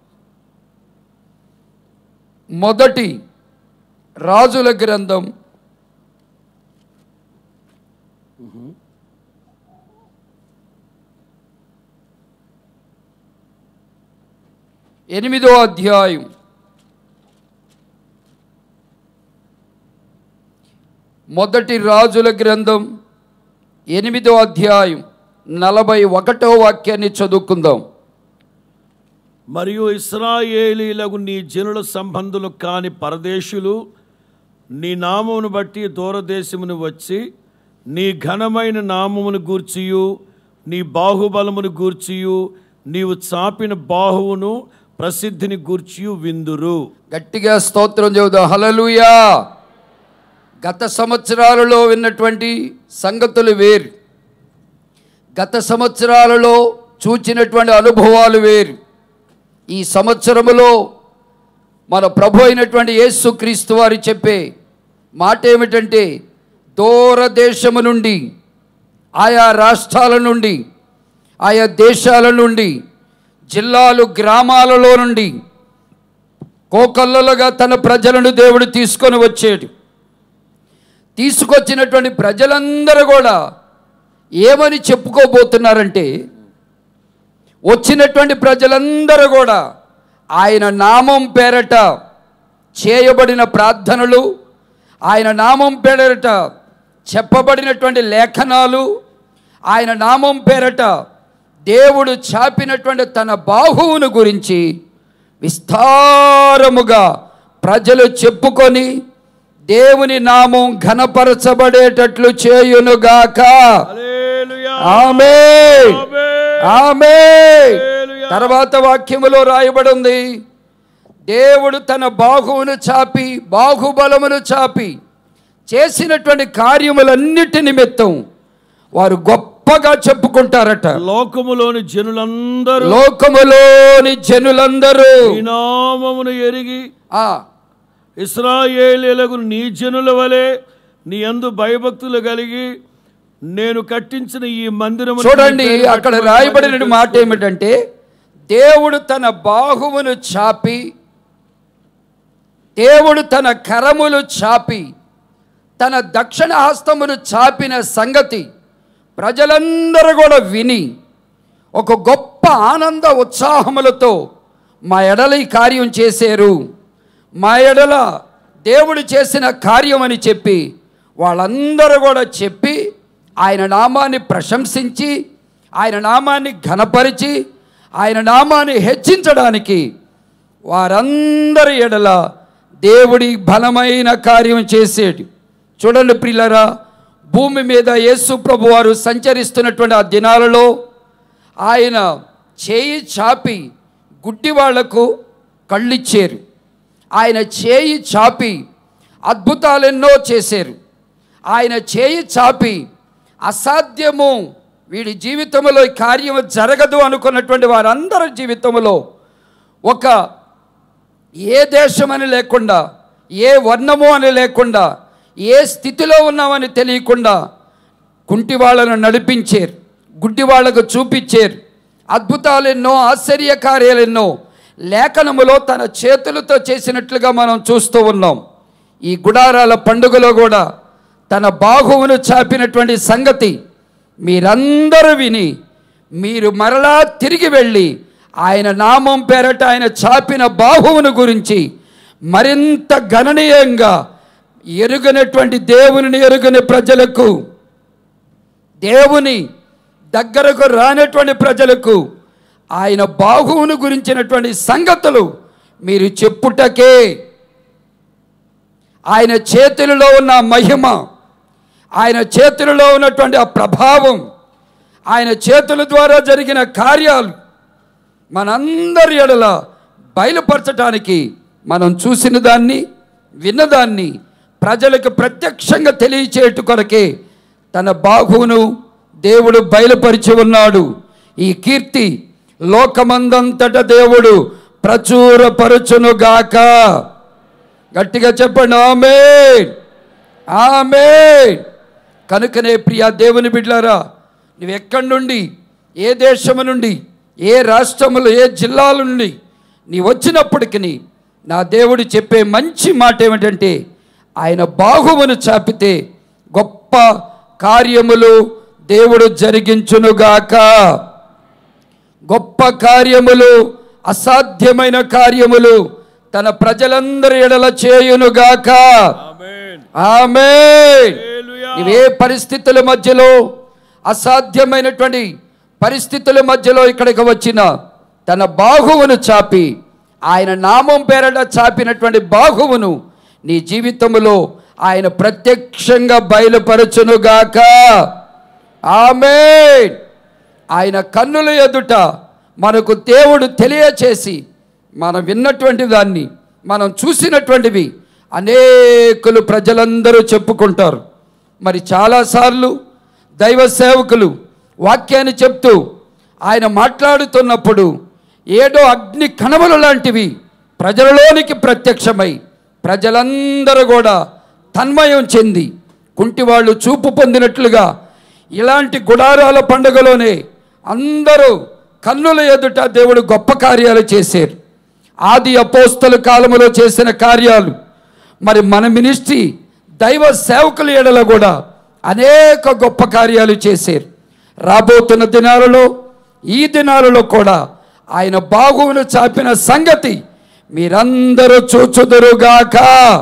[SPEAKER 1] మొదటి రాజుల గ్రంథం ఎనిమిదో అధ్యాయం మొదటి రాజుల గ్రంథం ఎనిమిదో అధ్యాయం నలభై ఒకటో వాక్యాన్ని చదువుకుందాం
[SPEAKER 2] మరియు ఇస్రాయేలీలకు నీ జనుల సంబంధులు కాని పరదేశులు నీ నామమును బట్టి దూరదేశమును వచ్చి నీ ఘనమైన నామమును గూర్చియు నీ బాహుబలమును గూర్చియు నీవు చాపిన బాహువును ప్రసిద్ధిని గూర్చియు విందురు
[SPEAKER 1] గట్టిగా స్తోత్రం చెబుదాం హలలుయా గత సంవత్సరాలలో విన్నటువంటి సంగతులు వేరు గత సంవత్సరాలలో చూచినటువంటి అనుభవాలు వేరు ఈ సంవత్సరములో మన ప్రభు అయినటువంటి యేసు క్రీస్తు వారు చెప్పే మాట ఏమిటంటే దూరదేశము నుండి ఆయా రాష్ట్రాల నుండి ఆయా దేశాల నుండి జిల్లాలు గ్రామాలలో నుండి కోకల్లలుగా తన ప్రజలను దేవుడు తీసుకొని వచ్చాడు తీసుకొచ్చినటువంటి ప్రజలందరూ కూడా ఏమని చెప్పుకోబోతున్నారంటే వచ్చినటువంటి ప్రజలందరూ కూడా ఆయన నామం పేరట చేయబడిన ప్రార్థనలు ఆయన నామం పేరట చెప్పబడినటువంటి లేఖనాలు ఆయన నామం పేరట దేవుడు చాపినటువంటి తన బాహువును గురించి విస్తారముగా ప్రజలు చెప్పుకొని దేవుని నామం ఘనపరచబడేటట్లు చేయునుగాక
[SPEAKER 2] హల్లెలూయా.
[SPEAKER 1] ఆమె
[SPEAKER 2] ఆమేన్.
[SPEAKER 1] ఆమె
[SPEAKER 2] హల్లెలూయా.
[SPEAKER 1] తర్వాత వాక్యములో రాయబడి ఉంది దేవుడు తన బాహువును చాపి బాహుబలమును చాపి చేసినటువంటి కార్యములన్నిటి నిమిత్తం వారు గొప్పగా చెప్పుకుంటారట
[SPEAKER 2] లోకములోని జనులందరూ
[SPEAKER 1] లోకములోని జనులందరూ
[SPEAKER 2] నీ నామమును ఎరిగి
[SPEAKER 1] ఆ
[SPEAKER 2] ఇస్రాయేలీలకు నీ జనుల వలె నీ అందు భయభక్తులు కలిగి నేను కట్టించిన ఈ మందిరము
[SPEAKER 1] చూడండి అక్కడ రాయబడిన మాట ఏమిటంటే దేవుడు తన బాహువును చాపి దేవుడు తన కరములు చాపి తన దక్షిణ హస్తమును చాపిన సంగతి ప్రజలందరూ కూడా విని ఒక గొప్ప ఆనంద ఉత్సాహములతో మా ఎడల ఈ కార్యం చేశారు మా ఎడల దేవుడు చేసిన కార్యం అని చెప్పి వాళ్ళందరూ కూడా చెప్పి ఆయన నామాన్ని ప్రశంసించి ఆయన నామాన్ని ఘనపరిచి ఆయన నామాన్ని హెచ్చించడానికి వారందరి ఎడల దేవుడి బలమైన కార్యం చేసేది చూడండి ప్రిల్లరా భూమి మీద యేసు ప్రభు వారు సంచరిస్తున్నటువంటి ఆ దినాలలో ఆయన చేయి చాపి గుడ్డి వాళ్లకు కళ్ళిచ్చారు ఆయన చేయి చాపి అద్భుతాలెన్నో చేశారు ఆయన చేయి చాపి అసాధ్యము వీడి జీవితంలో ఈ కార్యం జరగదు అనుకున్నటువంటి వారందరి జీవితంలో ఒక ఏ దేశమని లేకుండా ఏ వర్ణము అని లేకుండా ఏ స్థితిలో ఉన్నామని తెలియకుండా కుంటి వాళ్ళను నడిపించారు గుడ్డి వాళ్ళకు చూపించారు అద్భుతాలెన్నో ఆశ్చర్య కార్యాలెన్నో లేఖనములో తన చేతులతో చేసినట్లుగా మనం చూస్తూ ఉన్నాం ఈ గుడారాల పండుగలో కూడా తన బాహువును చాపినటువంటి సంగతి మీరందరూ విని మీరు మరలా తిరిగి వెళ్ళి ఆయన నామం పేరట ఆయన చాపిన బాహువును గురించి మరింత గణనీయంగా ఎరుగనటువంటి దేవుని ఎరుగని ప్రజలకు దేవుని దగ్గరకు రానటువంటి ప్రజలకు ఆయన బాహువును గురించినటువంటి సంగతులు మీరు చెప్పుటకే ఆయన చేతులలో ఉన్న మహిమ ఆయన చేతులలో ఉన్నటువంటి ఆ ప్రభావం ఆయన చేతుల ద్వారా జరిగిన కార్యాలు మనందరి ఎడల బయలుపరచడానికి మనం చూసిన దాన్ని విన్నదాన్ని ప్రజలకు ప్రత్యక్షంగా తెలియచేయటు కొరకే తన బాహువును దేవుడు బయలుపరిచి ఉన్నాడు ఈ కీర్తి లోకమందంతట దేవుడు ప్రచురపరచునుగాక గట్టిగా చెప్పండి ఆమె ఆమె కనుకనే ప్రియా దేవుని బిడ్లారా నువ్వు ఎక్కడి నుండి ఏ దేశము నుండి ఏ రాష్ట్రములు ఏ జిల్లాల నుండి నీ వచ్చినప్పటికీ నా దేవుడు చెప్పే మంచి మాట ఏమిటంటే ఆయన బాహువును చాపితే గొప్ప కార్యములు దేవుడు జరిగించునుగాక గొప్ప కార్యములు అసాధ్యమైన కార్యములు తన ప్రజలందరి ఎడల చేయునుగాక
[SPEAKER 2] ఆమేన్
[SPEAKER 1] ఆమె
[SPEAKER 2] హల్లెలూయా
[SPEAKER 1] నీవే పరిస్థితుల మధ్యలో అసాధ్యమైనటువంటి పరిస్థితుల మధ్యలో ఇక్కడికి వచ్చిన తన బాహువును చాపి ఆయన నామం పేరట చాపినటువంటి బాహువును నీ జీవితములో ఆయన ప్రత్యక్షంగా బయలుపరచునుగాక ఆమె ఆయన కన్నుల ఎదుట మనకు దేవుడు తెలియచేసి మనం విన్నటువంటి దాన్ని మనం చూసినటువంటివి అనేకులు ప్రజలందరూ చెప్పుకుంటారు మరి చాలాసార్లు దైవ సేవకులు వాక్యాన్ని చెప్తూ ఆయన మాట్లాడుతున్నప్పుడు ఏడో అగ్ని కణములు లాంటివి ప్రజలలోనికి ప్రత్యక్షమై ప్రజలందరూ కూడా తన్మయం చెంది కుంటివాళ్ళు చూపు పొందినట్లుగా ఇలాంటి గుడారాల పండుగలోనే అందరూ కన్నుల ఎదుట దేవుడు గొప్ప కార్యాలు చేశారు ఆది అపోస్తల కాలములో చేసిన కార్యాలు మరి మన మినిస్ట్రీ దైవ సేవకుల ఎడల కూడా అనేక గొప్ప కార్యాలు చేశారు రాబోతున్న దినాలలో ఈ దినాలలో కూడా ఆయన బాగువును చాపిన సంగతి మీరందరూ చూచుదురుగాక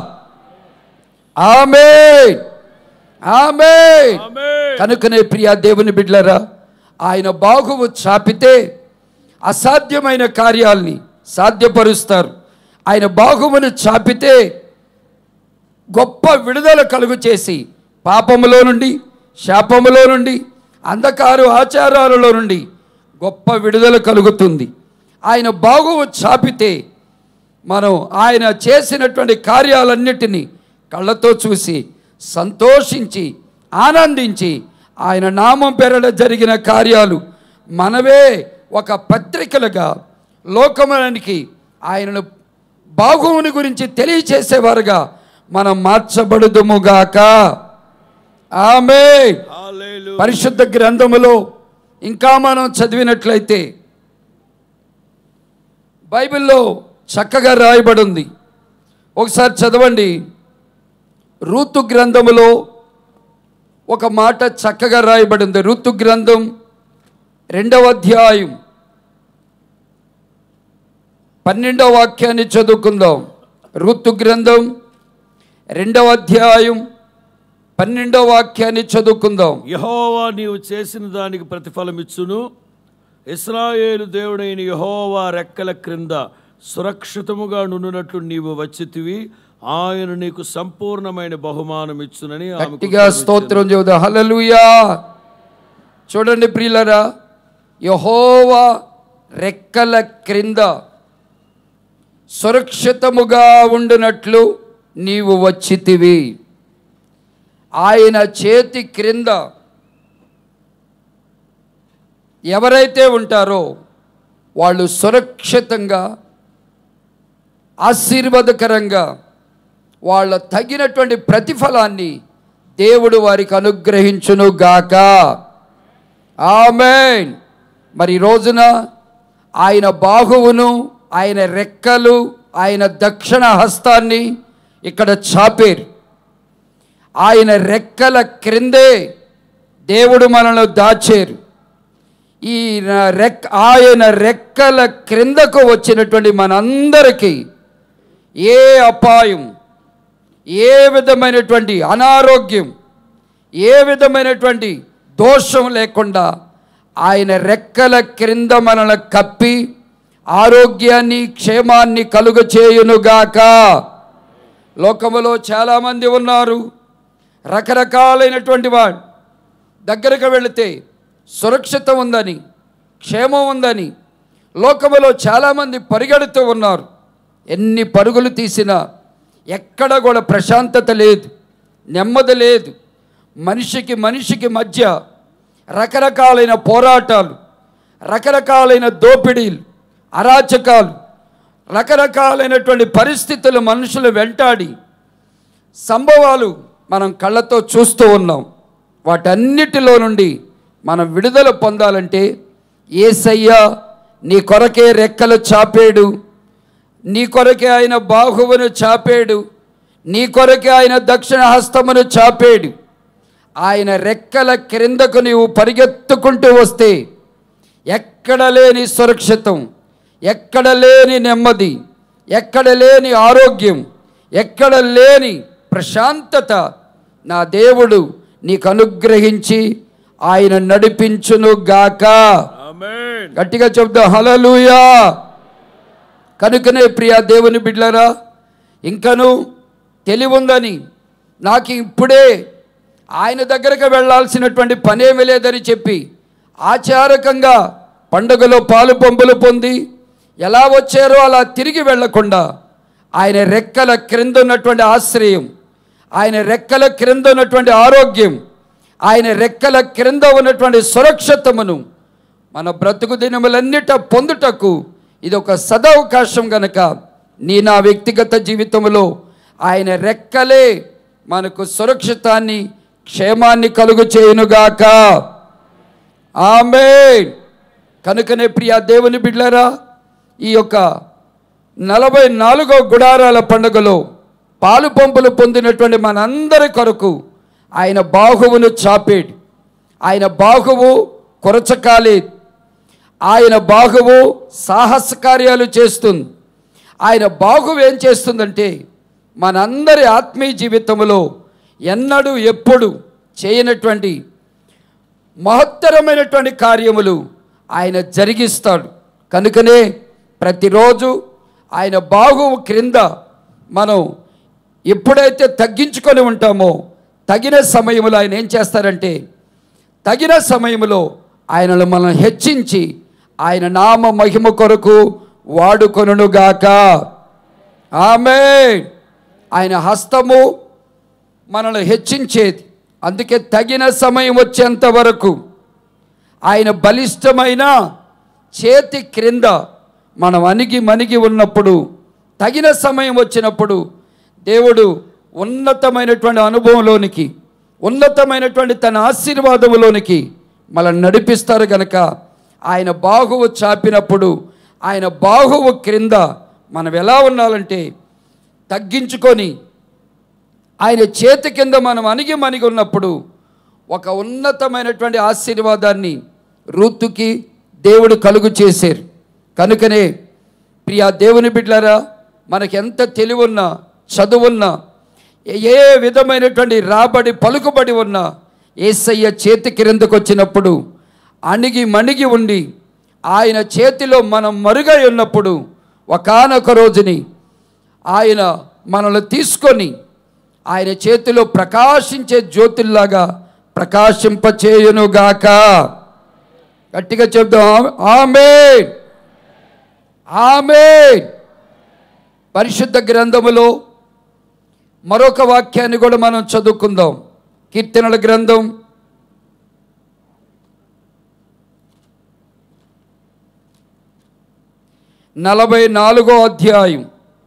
[SPEAKER 1] ఆమె ఆమె
[SPEAKER 2] ఆమేన్
[SPEAKER 1] కనుకనే ప్రియా దేవుని బిడ్లరా ఆయన బాగువు చాపితే అసాధ్యమైన కార్యాల్ని సాధ్యపరుస్తారు ఆయన బాగువును చాపితే గొప్ప విడుదల కలుగు చేసి పాపములో నుండి శాపములో నుండి అంధకారు ఆచారాలలో నుండి గొప్ప విడుదల కలుగుతుంది ఆయన బాగువు చాపితే మనం ఆయన చేసినటువంటి కార్యాలన్నిటినీ కళ్ళతో చూసి సంతోషించి ఆనందించి ఆయన నామం పేరట జరిగిన కార్యాలు మనవే ఒక పత్రికలుగా లోకమానికి ఆయనను బాగువుని గురించి తెలియచేసేవారుగా మనం మార్చబడుదుముగాక ఆమె
[SPEAKER 2] హల్లెలూయా
[SPEAKER 1] పరిశుద్ధ గ్రంథములో ఇంకా మనం చదివినట్లయితే బైబిల్లో చక్కగా రాయబడి ఉంది ఒకసారి చదవండి ఋతు గ్రంథములో ఒక మాట చక్కగా రాయబడి ఉంది ఋతు గ్రంథం రెండవ అధ్యాయం పన్నెండవ వాక్యాన్ని చదువుకుందాం ఋతు గ్రంథం రెండవ అధ్యాయం పన్నెండవ వాక్యాన్ని చదువుకుందాం
[SPEAKER 2] యహోవా నీవు చేసిన దానికి ప్రతిఫలమిచ్చును ఇస్రాయేలు దేవుడైన యహోవా రెక్కల క్రింద సురక్షితముగా నుండునట్లు నీవు వచ్చితివి ఆయన నీకు సంపూర్ణమైన బహుమానం ఇచ్చునని ఆమెకు
[SPEAKER 1] గట్టిగా స్తోత్రం చెబుదా హల్లెలూయా చూడండి ప్రియులరా యహోవా రెక్కల క్రింద సురక్షితముగా ఉండునట్లు నీవు వచ్చితివి ఆయన చేతి క్రింద ఎవరైతే ఉంటారో వాళ్ళు సురక్షితంగా ఆశీర్వాదకరంగా వాళ్ళ తగినటువంటి ప్రతిఫలాన్ని దేవుడు వారికి అనుగ్రహించును గాక ఆమెన్ మరి ఈ రోజున ఆయన బాహువును ఆయన రెక్కలు ఆయన దక్షిణ హస్తాన్ని ఇక్కడ చాపేరు ఆయన రెక్కల క్రిందే దేవుడు మనల్ని దాచారు ఈ రెక్ ఆయన రెక్కల క్రిందకు వచ్చినటువంటి మనందరికీ ఏ అపాయం ఏ విధమైనటువంటి అనారోగ్యం ఏ విధమైనటువంటి దోషం లేకుండా ఆయన రెక్కల క్రింద మనల్ని కప్పి ఆరోగ్యాన్ని క్షేమాన్ని కలుగు చేయునుగాక లోకములో చాలామంది ఉన్నారు రకరకాలైనటువంటి వాడు దగ్గరకు వెళితే సురక్షిత ఉందని క్షేమం ఉందని లోకములో చాలామంది పరిగెడుతూ ఉన్నారు ఎన్ని పరుగులు తీసినా ఎక్కడ కూడా ప్రశాంతత లేదు నెమ్మది లేదు మనిషికి మనిషికి మధ్య రకరకాలైన పోరాటాలు రకరకాలైన దోపిడీలు అరాచకాలు రకరకాలైనటువంటి పరిస్థితులు మనుషులు వెంటాడి సంభవాలు మనం కళ్ళతో చూస్తూ ఉన్నాం వాటన్నిటిలో నుండి మనం విడుదల పొందాలంటే ఏసయ్య నీ కొరకే రెక్కలు చాపేడు నీ కొరకే ఆయన బాహువును చాపేడు నీ కొరకే ఆయన దక్షిణ హస్తమును చాపేడు ఆయన రెక్కల క్రిందకు నీవు పరిగెత్తుకుంటూ వస్తే ఎక్కడ లేని సురక్షితం ఎక్కడ లేని నెమ్మది ఎక్కడ లేని ఆరోగ్యం ఎక్కడ లేని ప్రశాంతత నా దేవుడు నీకు అనుగ్రహించి ఆయన నడిపించును గాక
[SPEAKER 2] ఆమేన్
[SPEAKER 1] గట్టిగా చెప్దాం హలలుయా కనుకనే ప్రియా దేవుని బిడ్లరా ఇంకను తెలివుందని నాకు ఇప్పుడే ఆయన దగ్గరకు వెళ్ళాల్సినటువంటి పనేమి లేదని చెప్పి ఆచారకంగా పండుగలో పాలు పంపులు పొంది ఎలా వచ్చారో అలా తిరిగి వెళ్లకుండా ఆయన రెక్కల క్రింద ఉన్నటువంటి ఆశ్రయం ఆయన రెక్కల క్రింద ఉన్నటువంటి ఆరోగ్యం ఆయన రెక్కల క్రింద ఉన్నటువంటి సురక్షితమును మన బ్రతుకు దినములన్నిట పొందుటకు ఇది ఒక సదవకాశం గనక నీ నా వ్యక్తిగత జీవితంలో ఆయన రెక్కలే మనకు సురక్షితాన్ని క్షేమాన్ని కలుగు చేయునుగాక ఆమె కనుకనే ప్రియా దేవుని బిడ్లరా ఈ యొక్క నలభై నాలుగో గుడారాల పండుగలో పాలు పంపులు పొందినటువంటి మనందరి కొరకు ఆయన బాహువును చాపేడు ఆయన బాహువు కొరచకాలేదు ఆయన బాహువు సాహస కార్యాలు చేస్తుంది ఆయన బాహువు ఏం చేస్తుందంటే మనందరి ఆత్మీయ జీవితంలో ఎన్నడూ ఎప్పుడు చేయనటువంటి మహత్తరమైనటువంటి కార్యములు ఆయన జరిగిస్తాడు కనుకనే ప్రతిరోజు ఆయన బాహువు క్రింద మనం ఎప్పుడైతే తగ్గించుకొని ఉంటామో తగిన సమయంలో ఆయన ఏం చేస్తారంటే తగిన సమయంలో ఆయనను మనం హెచ్చించి ఆయన నామ మహిమ కొరకు వాడుకొనుగాక ఆమె ఆయన హస్తము మనల్ని హెచ్చించేది అందుకే తగిన సమయం వచ్చేంత వరకు ఆయన బలిష్టమైన చేతి క్రింద మనం అణిగి మణిగి ఉన్నప్పుడు తగిన సమయం వచ్చినప్పుడు దేవుడు ఉన్నతమైనటువంటి అనుభవంలోనికి ఉన్నతమైనటువంటి తన ఆశీర్వాదములోనికి మనల్ని నడిపిస్తారు గనక ఆయన బాహువు చాపినప్పుడు ఆయన బాహువు క్రింద మనం ఎలా ఉండాలంటే తగ్గించుకొని ఆయన చేతి కింద మనం అణిగి మణిగి ఉన్నప్పుడు ఒక ఉన్నతమైనటువంటి ఆశీర్వాదాన్ని రూతుకి దేవుడు కలుగు చేశారు కనుకనే ప్రియా దేవుని బిడ్డలారా మనకి ఎంత తెలివున్నా చదువున్నా ఏ విధమైనటువంటి రాబడి పలుకుబడి ఉన్నా ఏసయ్య చేతి క్రిందకు వచ్చినప్పుడు అణిగి మణిగి ఉండి ఆయన చేతిలో మనం మరుగై ఉన్నప్పుడు ఒకానొక రోజుని ఆయన మనల్ని తీసుకొని ఆయన చేతిలో ప్రకాశించే జ్యోతుల్లాగా ప్రకాశింపచేయునుగాక గట్టిగా చెప్దాం ఆమె ఆమె పరిశుద్ధ గ్రంథములో మరొక వాక్యాన్ని కూడా మనం చదువుకుందాం కీర్తనల గ్రంథం నలభై నాలుగో అధ్యాయం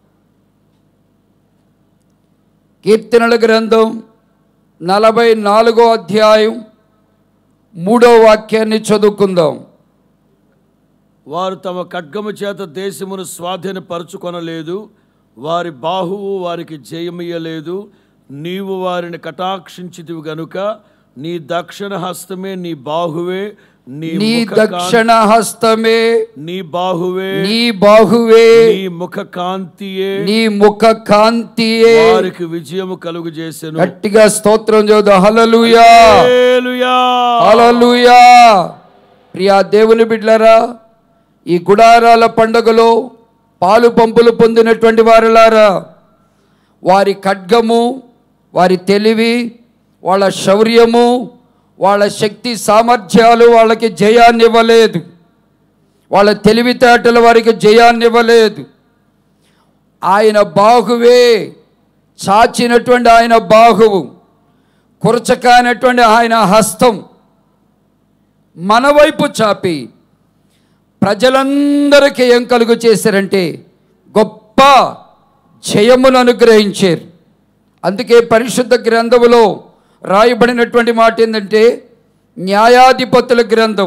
[SPEAKER 1] కీర్తనల గ్రంథం నలభై నాలుగో అధ్యాయం మూడో వాక్యాన్ని చదువుకుందాం
[SPEAKER 2] వారు తమ ఖడ్గము చేత దేశమును స్వాధీనపరుచుకొనలేదు వారి బాహువు వారికి జయమియ్యలేదు నీవు వారిని కటాక్షించితివి గనుక నీ దక్షిణ హస్తమే నీ బాహువే నీ
[SPEAKER 1] నీ
[SPEAKER 2] ముఖ కాంతి-
[SPEAKER 1] దక్షిణ హస్తమే
[SPEAKER 2] నీ బాహువే
[SPEAKER 1] నీ బాహువే
[SPEAKER 2] నీ ముఖ కాంతియే
[SPEAKER 1] నీ ముఖ కాంతియే
[SPEAKER 2] వారికి విజయము కలుగు చేసెను
[SPEAKER 1] గట్టిగా స్తోత్రం చదువు హలలుయా
[SPEAKER 2] హల్లెలూయా.
[SPEAKER 1] హల్లెలూయా ప్రియా దేవుని బిడ్లరా ఈ గుడారాల పండుగలో పాలు పంపులు పొందినటువంటి వారులారా వారి ఖడ్గము వారి తెలివి వాళ్ళ శౌర్యము వాళ్ళ శక్తి సామర్థ్యాలు వాళ్ళకి జయాన్ని ఇవ్వలేదు వాళ్ళ తెలివితేటలు వారికి జయాన్ని ఇవ్వలేదు ఆయన బాహువే చాచినటువంటి ఆయన బాహువు కురచకానటువంటి ఆయన హస్తం మన వైపు చాపి ప్రజలందరికీ ఏం కలుగు చేశారంటే గొప్ప జయమును అనుగ్రహించారు అందుకే పరిశుద్ధ గ్రంథములో రాయబడినటువంటి మాట ఏంటంటే న్యాయాధిపతుల గ్రంథం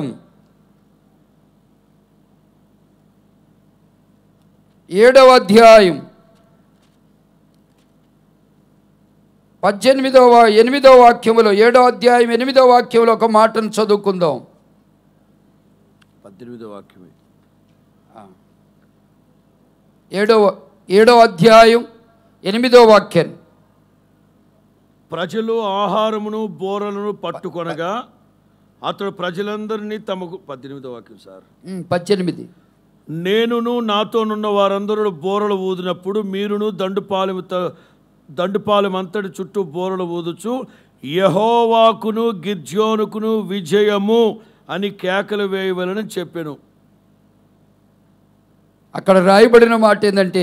[SPEAKER 1] ఏడవ అధ్యాయం పద్దెనిమిదవ ఎనిమిదవ వాక్యములో ఏడవ అధ్యాయం ఎనిమిదవ వాక్యంలో ఒక మాటను చదువుకుందాం
[SPEAKER 2] పద్దెనిమిదో వాక్యమే
[SPEAKER 1] ఏడవ ఏడో అధ్యాయం ఎనిమిదో వాక్యం
[SPEAKER 2] ప్రజలు ఆహారమును బోరలను పట్టుకొనగా అతడు ప్రజలందరినీ తమకు పద్దెనిమిదో వాక్యం సార్
[SPEAKER 1] ఉమ్, పద్దెనిమిది
[SPEAKER 2] నేనును నాతోనున్న వారందరూ బోరలు ఊదినప్పుడు మీరును దండుపాలెము త- దండుపాలెం అంతటి చుట్టూ బోరలు ఊదుచు యహోవాకును గిర్జోనుకును విజయము అని కేకలు వేయవలని చెప్పాను
[SPEAKER 1] అక్కడ రాయబడిన మాట ఏంటంటే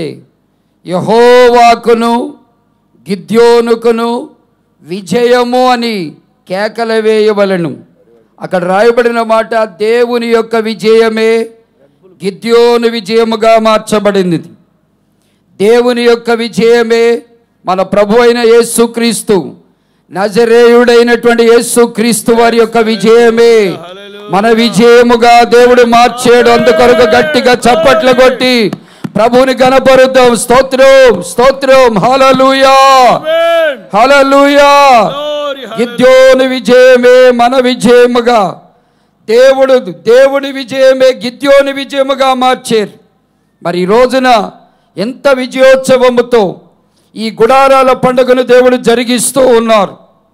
[SPEAKER 1] యహోవాకును గిద్యోనుకును విజయము అని కేకల వేయవలను అక్కడ రాయబడిన మాట దేవుని యొక్క విజయమే గిద్యోను విజయముగా మార్చబడింది దేవుని యొక్క విజయమే మన ప్రభు అయిన యేసుక్రీస్తు నజరేయుడైనటువంటి యేసుక్రీస్తు వారి యొక్క విజయమే మన విజయముగా దేవుడు మార్చాడు అందుకొరకు గట్టిగా చప్పట్లు కొట్టి ప్రభువుని గణపరుద్దాం స్తోత్రం స్తోత్రం హల్లెలూయా హల్లెలూయా గిద్యోని విజయమే మన విజయముగా దేవుడు దేవుడి విజయమే గిద్యోని విజయముగా మార్చారు మరి ఈ రోజున ఎంత విజయోత్సవముతో ఈ గుడారాల పండుగను దేవుడు జరిగిస్తూ ఉన్నారు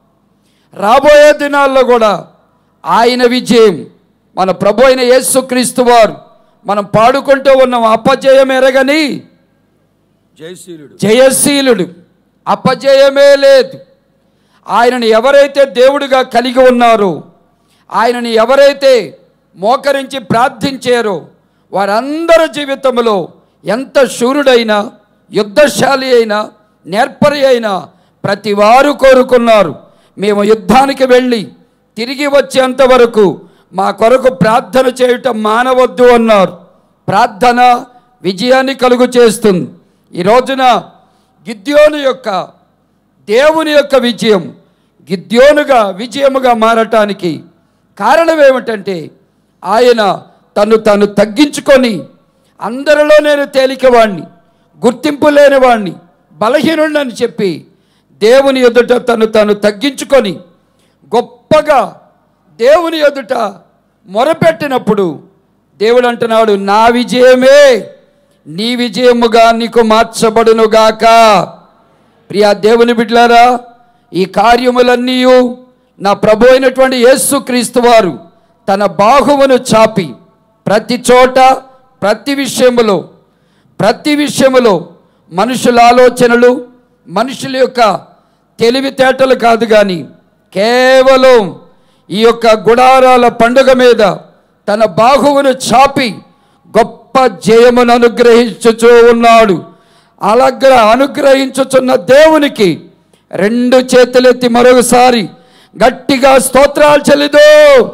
[SPEAKER 1] రాబోయే దినాల్లో కూడా ఆయన విజయం మన ప్రభు అయిన యేసుక్రీస్తు వారు మనం పాడుకుంటూ ఉన్నాం అపజయం ఎరగని
[SPEAKER 2] జయశీలుడు
[SPEAKER 1] జయశీలుడు అపజయమే లేదు ఆయనని ఎవరైతే దేవుడిగా కలిగి ఉన్నారో ఆయనని ఎవరైతే మోకరించి ప్రార్థించారో వారందరి జీవితంలో ఎంత శూరుడైనా యుద్ధశాలి అయినా నేర్పరి అయినా ప్రతి వారు కోరుకున్నారు మేము యుద్ధానికి వెళ్ళి తిరిగి వచ్చేంత వరకు మా కొరకు ప్రార్థన చేయటం మానవద్దు అన్నారు ప్రార్థన విజయాన్ని కలుగు చేస్తుంది ఈ రోజున గిద్యోను యొక్క దేవుని యొక్క విజయం గిద్యోనుగా విజయముగా మారటానికి కారణం ఏమిటంటే ఆయన తను తను తగ్గించుకొని అందరిలో నేను తేలికవాణ్ణి గుర్తింపు లేనివాణ్ణి బలహీనుడని చెప్పి దేవుని ఎదుట తను తను తగ్గించుకొని గొప్పగా దేవుని ఎదుట మొరపెట్టినప్పుడు దేవుడు అంటున్నాడు నా విజయమే నీ విజయముగా నీకు మార్చబడునుగాక ప్రియా దేవుని బిడ్డలారా ఈ కార్యములన్నీ నా ప్రభు అయినటువంటి యేసుక్రీస్తు వారు తన బాహువును చాపి ప్రతి చోట ప్రతి విషయములో ప్రతి విషయములో మనుషుల ఆలోచనలు మనుషుల యొక్క తెలివితేటలు కాదు కానీ కేవలం ఈ యొక్క గుడారాల పండుగ మీద తన బాహువును చాపి గొప్ప జయమును అనుగ్రహించుచూ ఉన్నాడు అలాగ్ర అనుగ్రహించుచున్న దేవునికి రెండు చేతులెత్తి మరొకసారి గట్టిగా స్తోత్రాలు చెల్లిదో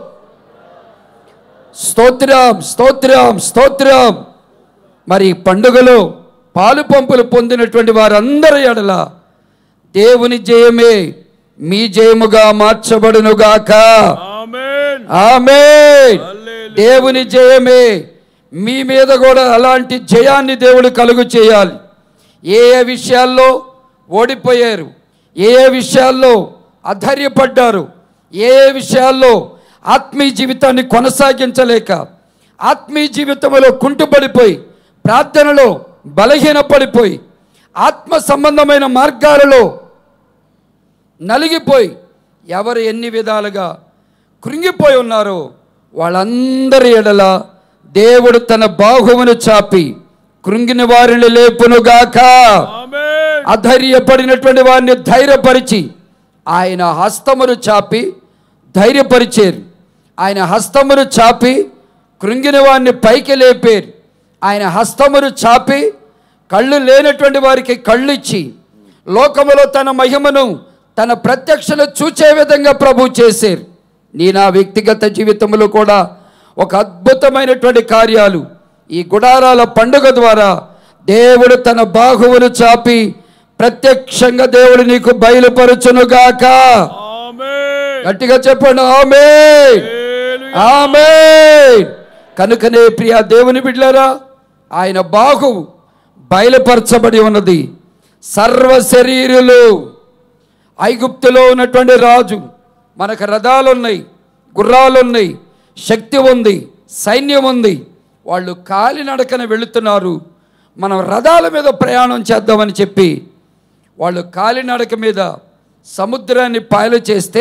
[SPEAKER 1] స్తోత్రం స్తోత్రం స్తోత్రం మరి ఈ పండుగలో పాలు పంపులు పొందినటువంటి వారందరి ఎడల దేవుని జయమే మీ జయముగా మార్చబడునుగాక
[SPEAKER 2] ఆమేన్
[SPEAKER 1] ఆమె దేవుని జయమే మీ మీద కూడా అలాంటి జయాన్ని దేవుడు కలుగు చేయాలి ఏ ఏ విషయాల్లో ఓడిపోయారు ఏ ఏ విషయాల్లో అధైర్యపడ్డారు ఏ ఏ విషయాల్లో ఆత్మీయ జీవితాన్ని కొనసాగించలేక ఆత్మీయ జీవితంలో కుంటుపడిపోయి ప్రార్థనలో బలహీనపడిపోయి ఆత్మ సంబంధమైన మార్గాలలో నలిగిపోయి ఎవరు ఎన్ని విధాలుగా కృంగిపోయి ఉన్నారో వాళ్ళందరి ఎడల దేవుడు తన బాహువును చాపి కృంగిన వారిని లేపునుగాక
[SPEAKER 2] ఆమేన్
[SPEAKER 1] అధైర్యపడినటువంటి వారిని ధైర్యపరిచి ఆయన హస్తమును చాపి ధైర్యపరిచారు ఆయన హస్తమును చాపి కృంగిన వారిని పైకి లేపారు ఆయన హస్తమును చాపి కళ్ళు లేనటువంటి వారికి కళ్ళు ఇచ్చి లోకములో తన మహిమను తన ప్రత్యక్షను చూచే విధంగా ప్రభు చేశారు నీ నా వ్యక్తిగత జీవితంలో కూడా ఒక అద్భుతమైనటువంటి కార్యాలు ఈ గుడారాల పండుగ ద్వారా దేవుడు తన బాహువును చాపి ప్రత్యక్షంగా దేవుడు నీకు బయలుపరచునుగాక
[SPEAKER 2] ఆమేన్
[SPEAKER 1] గట్టిగా చెప్పండి ఆమె
[SPEAKER 2] హల్లెలూయా.
[SPEAKER 1] ఆమె కనుకనే ప్రియ దేవుని బిడ్డలారా ఆయన బాహు బయలుపరచబడి ఉన్నది సర్వ శరీరులు ఐగుప్తులో ఉన్నటువంటి రాజు మనకు రథాలు ఉన్నాయి గుర్రాలు ఉన్నాయి శక్తి ఉంది సైన్యం ఉంది వాళ్ళు కాలినడకన వెళుతున్నారు మనం రథాల మీద ప్రయాణం చేద్దామని చెప్పి వాళ్ళు కాలినడక మీద సముద్రాన్ని పాయలు చేస్తే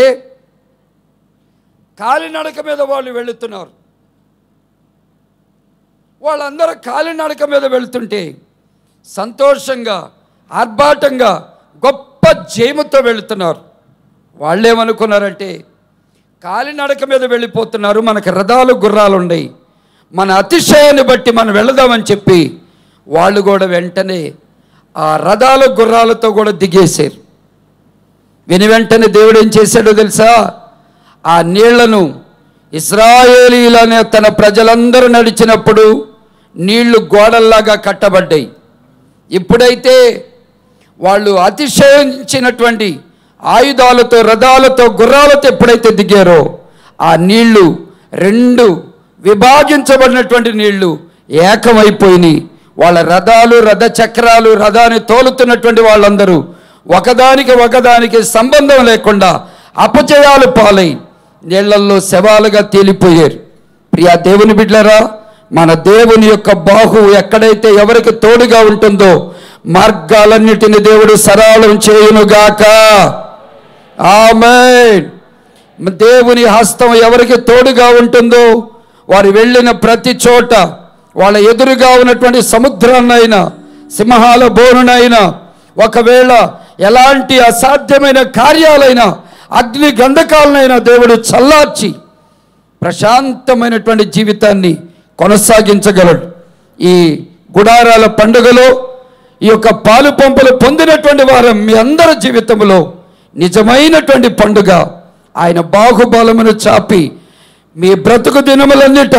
[SPEAKER 1] కాలినడక మీద వాళ్ళు వెళుతున్నారు వాళ్ళందరూ కాలినడక మీద వెళుతుంటే సంతోషంగా ఆర్భాటంగా గొప్ప జయముతో వెళుతున్నారు వాళ్ళేమనుకున్నారంటే కాలినడక మీద వెళ్ళిపోతున్నారు మనకు రథాలు గుర్రాలు ఉన్నాయి మన అతిశయాన్ని బట్టి మనం వెళదామని చెప్పి వాళ్ళు కూడా వెంటనే ఆ రథాలు గుర్రాలతో కూడా దిగేశారు విని వెంటనే దేవుడు ఏం చేశాడో తెలుసా ఆ నీళ్లను ఇస్రాయేలీలనే తన ప్రజలందరూ నడిచినప్పుడు నీళ్లు గోడల్లాగా కట్టబడ్డాయి ఇప్పుడైతే వాళ్ళు అతిశయించినటువంటి ఆయుధాలతో రథాలతో గుర్రాలతో ఎప్పుడైతే దిగారో ఆ నీళ్లు రెండు విభాగించబడినటువంటి నీళ్లు ఏకమైపోయినాయి వాళ్ళ రథాలు రథ చక్రాలు రథాన్ని తోలుతున్నటువంటి వాళ్ళందరూ ఒకదానికి ఒకదానికి సంబంధం లేకుండా అపజయాలు పాలై నీళ్లల్లో శవాలుగా తేలిపోయారు ప్రియా దేవుని బిడ్డరా మన దేవుని యొక్క బాహు ఎక్కడైతే ఎవరికి తోడుగా ఉంటుందో మార్గాలన్నిటిని దేవుడు సరళం చేయునుగాక ఆమెన్ దేవుని హస్తం ఎవరికి తోడుగా ఉంటుందో వారు వెళ్ళిన ప్రతి చోట వాళ్ళ ఎదురుగా ఉన్నటువంటి సముద్రాన్నైనా సింహాల బోనునైనా ఒకవేళ ఎలాంటి అసాధ్యమైన కార్యాలైనా అగ్ని గంధకాలనైనా దేవుడు చల్లార్చి ప్రశాంతమైనటువంటి జీవితాన్ని కొనసాగించగలడు ఈ గుడారాల పండుగలో ఈ యొక్క పాలు పంపులు పొందినటువంటి వారు మీ అందరి జీవితంలో నిజమైనటువంటి పండుగ ఆయన బాహుబలమును చాపి మీ బ్రతుకు దినములన్నిట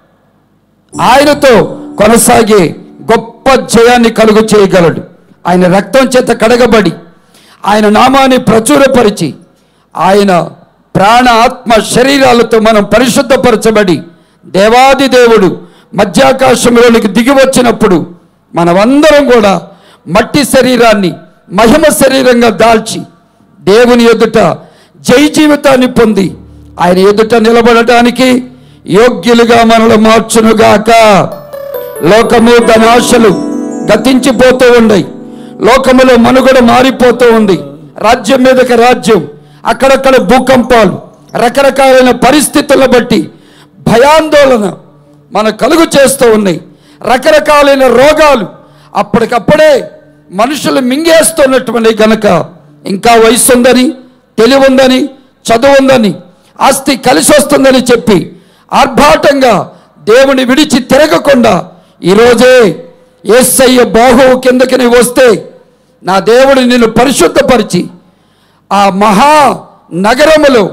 [SPEAKER 1] ఆయనతో కొనసాగే గొప్ప జయాన్ని కలుగు చేయగలడు ఆయన రక్తం చేత కడగబడి ఆయన నామాన్ని ప్రచురపరిచి ఆయన ప్రాణ ఆత్మ శరీరాలతో మనం పరిశుద్ధపరచబడి దేవాది దేవుడు మధ్యాకాశంలోనికి దిగి వచ్చినప్పుడు మనమందరం కూడా మట్టి శరీరాన్ని మహిమ శరీరంగా దాల్చి దేవుని ఎదుట జై జీవితాన్ని పొంది ఆయన ఎదుట నిలబడటానికి యోగ్యులుగా మనల్ని మార్చునుగాక లోకము దాని ఆశలు గతించిపోతూ ఉన్నాయి లోకములో మనుగడ మారిపోతూ ఉంది రాజ్యం మీదకి రాజ్యం అక్కడక్కడ భూకంపాలు రకరకాలైన పరిస్థితులను బట్టి భయాందోళన మన కలుగు చేస్తూ ఉన్నాయి రకరకాలైన రోగాలు అప్పటికప్పుడే మనుషులు మింగేస్తున్నటువంటి గనక ఇంకా వయసు ఉందని తెలివి ఉందని చదువు ఉందని ఆస్తి కలిసి వస్తుందని చెప్పి ఆర్భాటంగా దేవుని విడిచి తిరగకుండా ఈరోజే ఏసయ్య బాహువు కిందకి నీవు వస్తే నా దేవుడు నిన్ను పరిశుద్ధపరిచి ఆ మహా నగరములో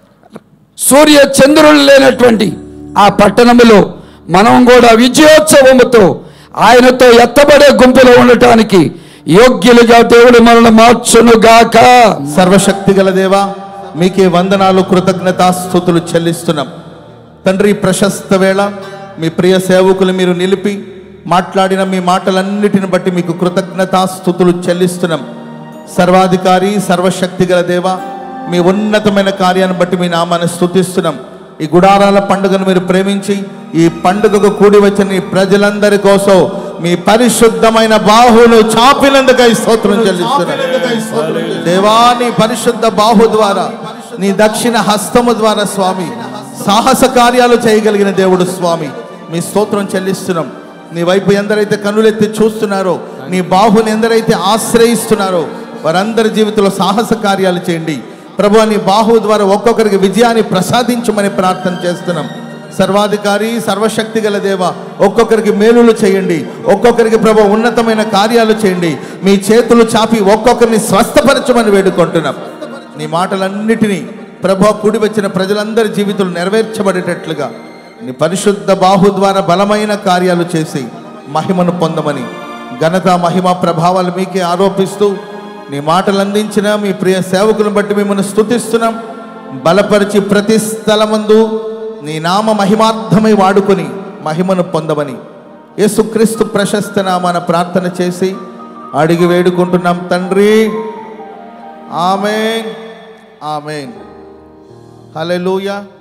[SPEAKER 1] సూర్య చంద్రులు లేనటువంటి ఆ పట్టణములో మనం కూడా విజయోత్సవముతో ఆయనతో ఎత్తబడే గుంపులో ఉండటానికి యోగ్యులుగా దేవుడు మనల్ని మార్చునుగాక
[SPEAKER 3] సర్వశక్తి గల దేవా మీకే వందనాలు కృతజ్ఞతాస్థుతులు చెల్లిస్తున్నాం తండ్రి ఈ ప్రశస్త వేళ మీ ప్రియ సేవకులు మీరు నిలిపి మాట్లాడిన మీ మాటలన్నిటిని బట్టి మీకు కృతజ్ఞతాస్థుతులు చెల్లిస్తున్నాం సర్వాధికారి సర్వశక్తి గల దేవ మీ ఉన్నతమైన కార్యాన్ని బట్టి మీ నామాన్ని స్తుతిస్తున్నాం ఈ గుడారాల పండుగను మీరు ప్రేమించి ఈ పండుగకు కూడి వచ్చిన ఈ ప్రజలందరి కోసం మీ పరిశుద్ధమైన బాహును చాపినందుకై స్తోత్రం చెల్లిస్తున్నాం దేవాని పరిశుద్ధ బాహు ద్వారా నీ దక్షిణ హస్తము ద్వారా స్వామి సాహస కార్యాలు చేయగలిగిన దేవుడు స్వామి మీ స్తోత్రం చెల్లిస్తున్నాం నీ వైపు ఎందరైతే కనులెత్తి చూస్తున్నారో నీ బాహుని ఎందరైతే ఆశ్రయిస్తున్నారో వారందరి జీవితంలో సాహస కార్యాలు చేయండి ప్రభు నీ బాహు ద్వారా ఒక్కొక్కరికి విజయాన్ని ప్రసాదించమని ప్రార్థన చేస్తున్నాం సర్వాధికారి సర్వశక్తి గల దేవ ఒక్కొక్కరికి మేలులు చేయండి ఒక్కొక్కరికి ప్రభు ఉన్నతమైన కార్యాలు చేయండి మీ చేతులు చాపి ఒక్కొక్కరిని స్వస్థపరచమని వేడుకుంటున్నాం నీ మాటలన్నిటినీ ప్రభు కూడి వచ్చిన ప్రజలందరి జీవితాలు నెరవేర్చబడేటట్లుగా నీ పరిశుద్ధ బాహు ద్వారా బలమైన కార్యాలు చేసి మహిమను పొందమని ఘనత మహిమ ప్రభావాలు మీకే ఆరోపిస్తూ నీ మాటలు అందించిన మీ ప్రియ సేవకులను బట్టి మిమ్మల్ని స్తుతిస్తున్నాం బలపరిచి ప్రతి స్థలమందు నీ నామ మహిమార్థమై వాడుకొని మహిమను పొందమని యేసుక్రీస్తు ప్రశస్త నామాన ప్రార్థన చేసి అడిగి వేడుకుంటున్నాం తండ్రి ఆమెన్ ఆమెన్ హల్లెలూయా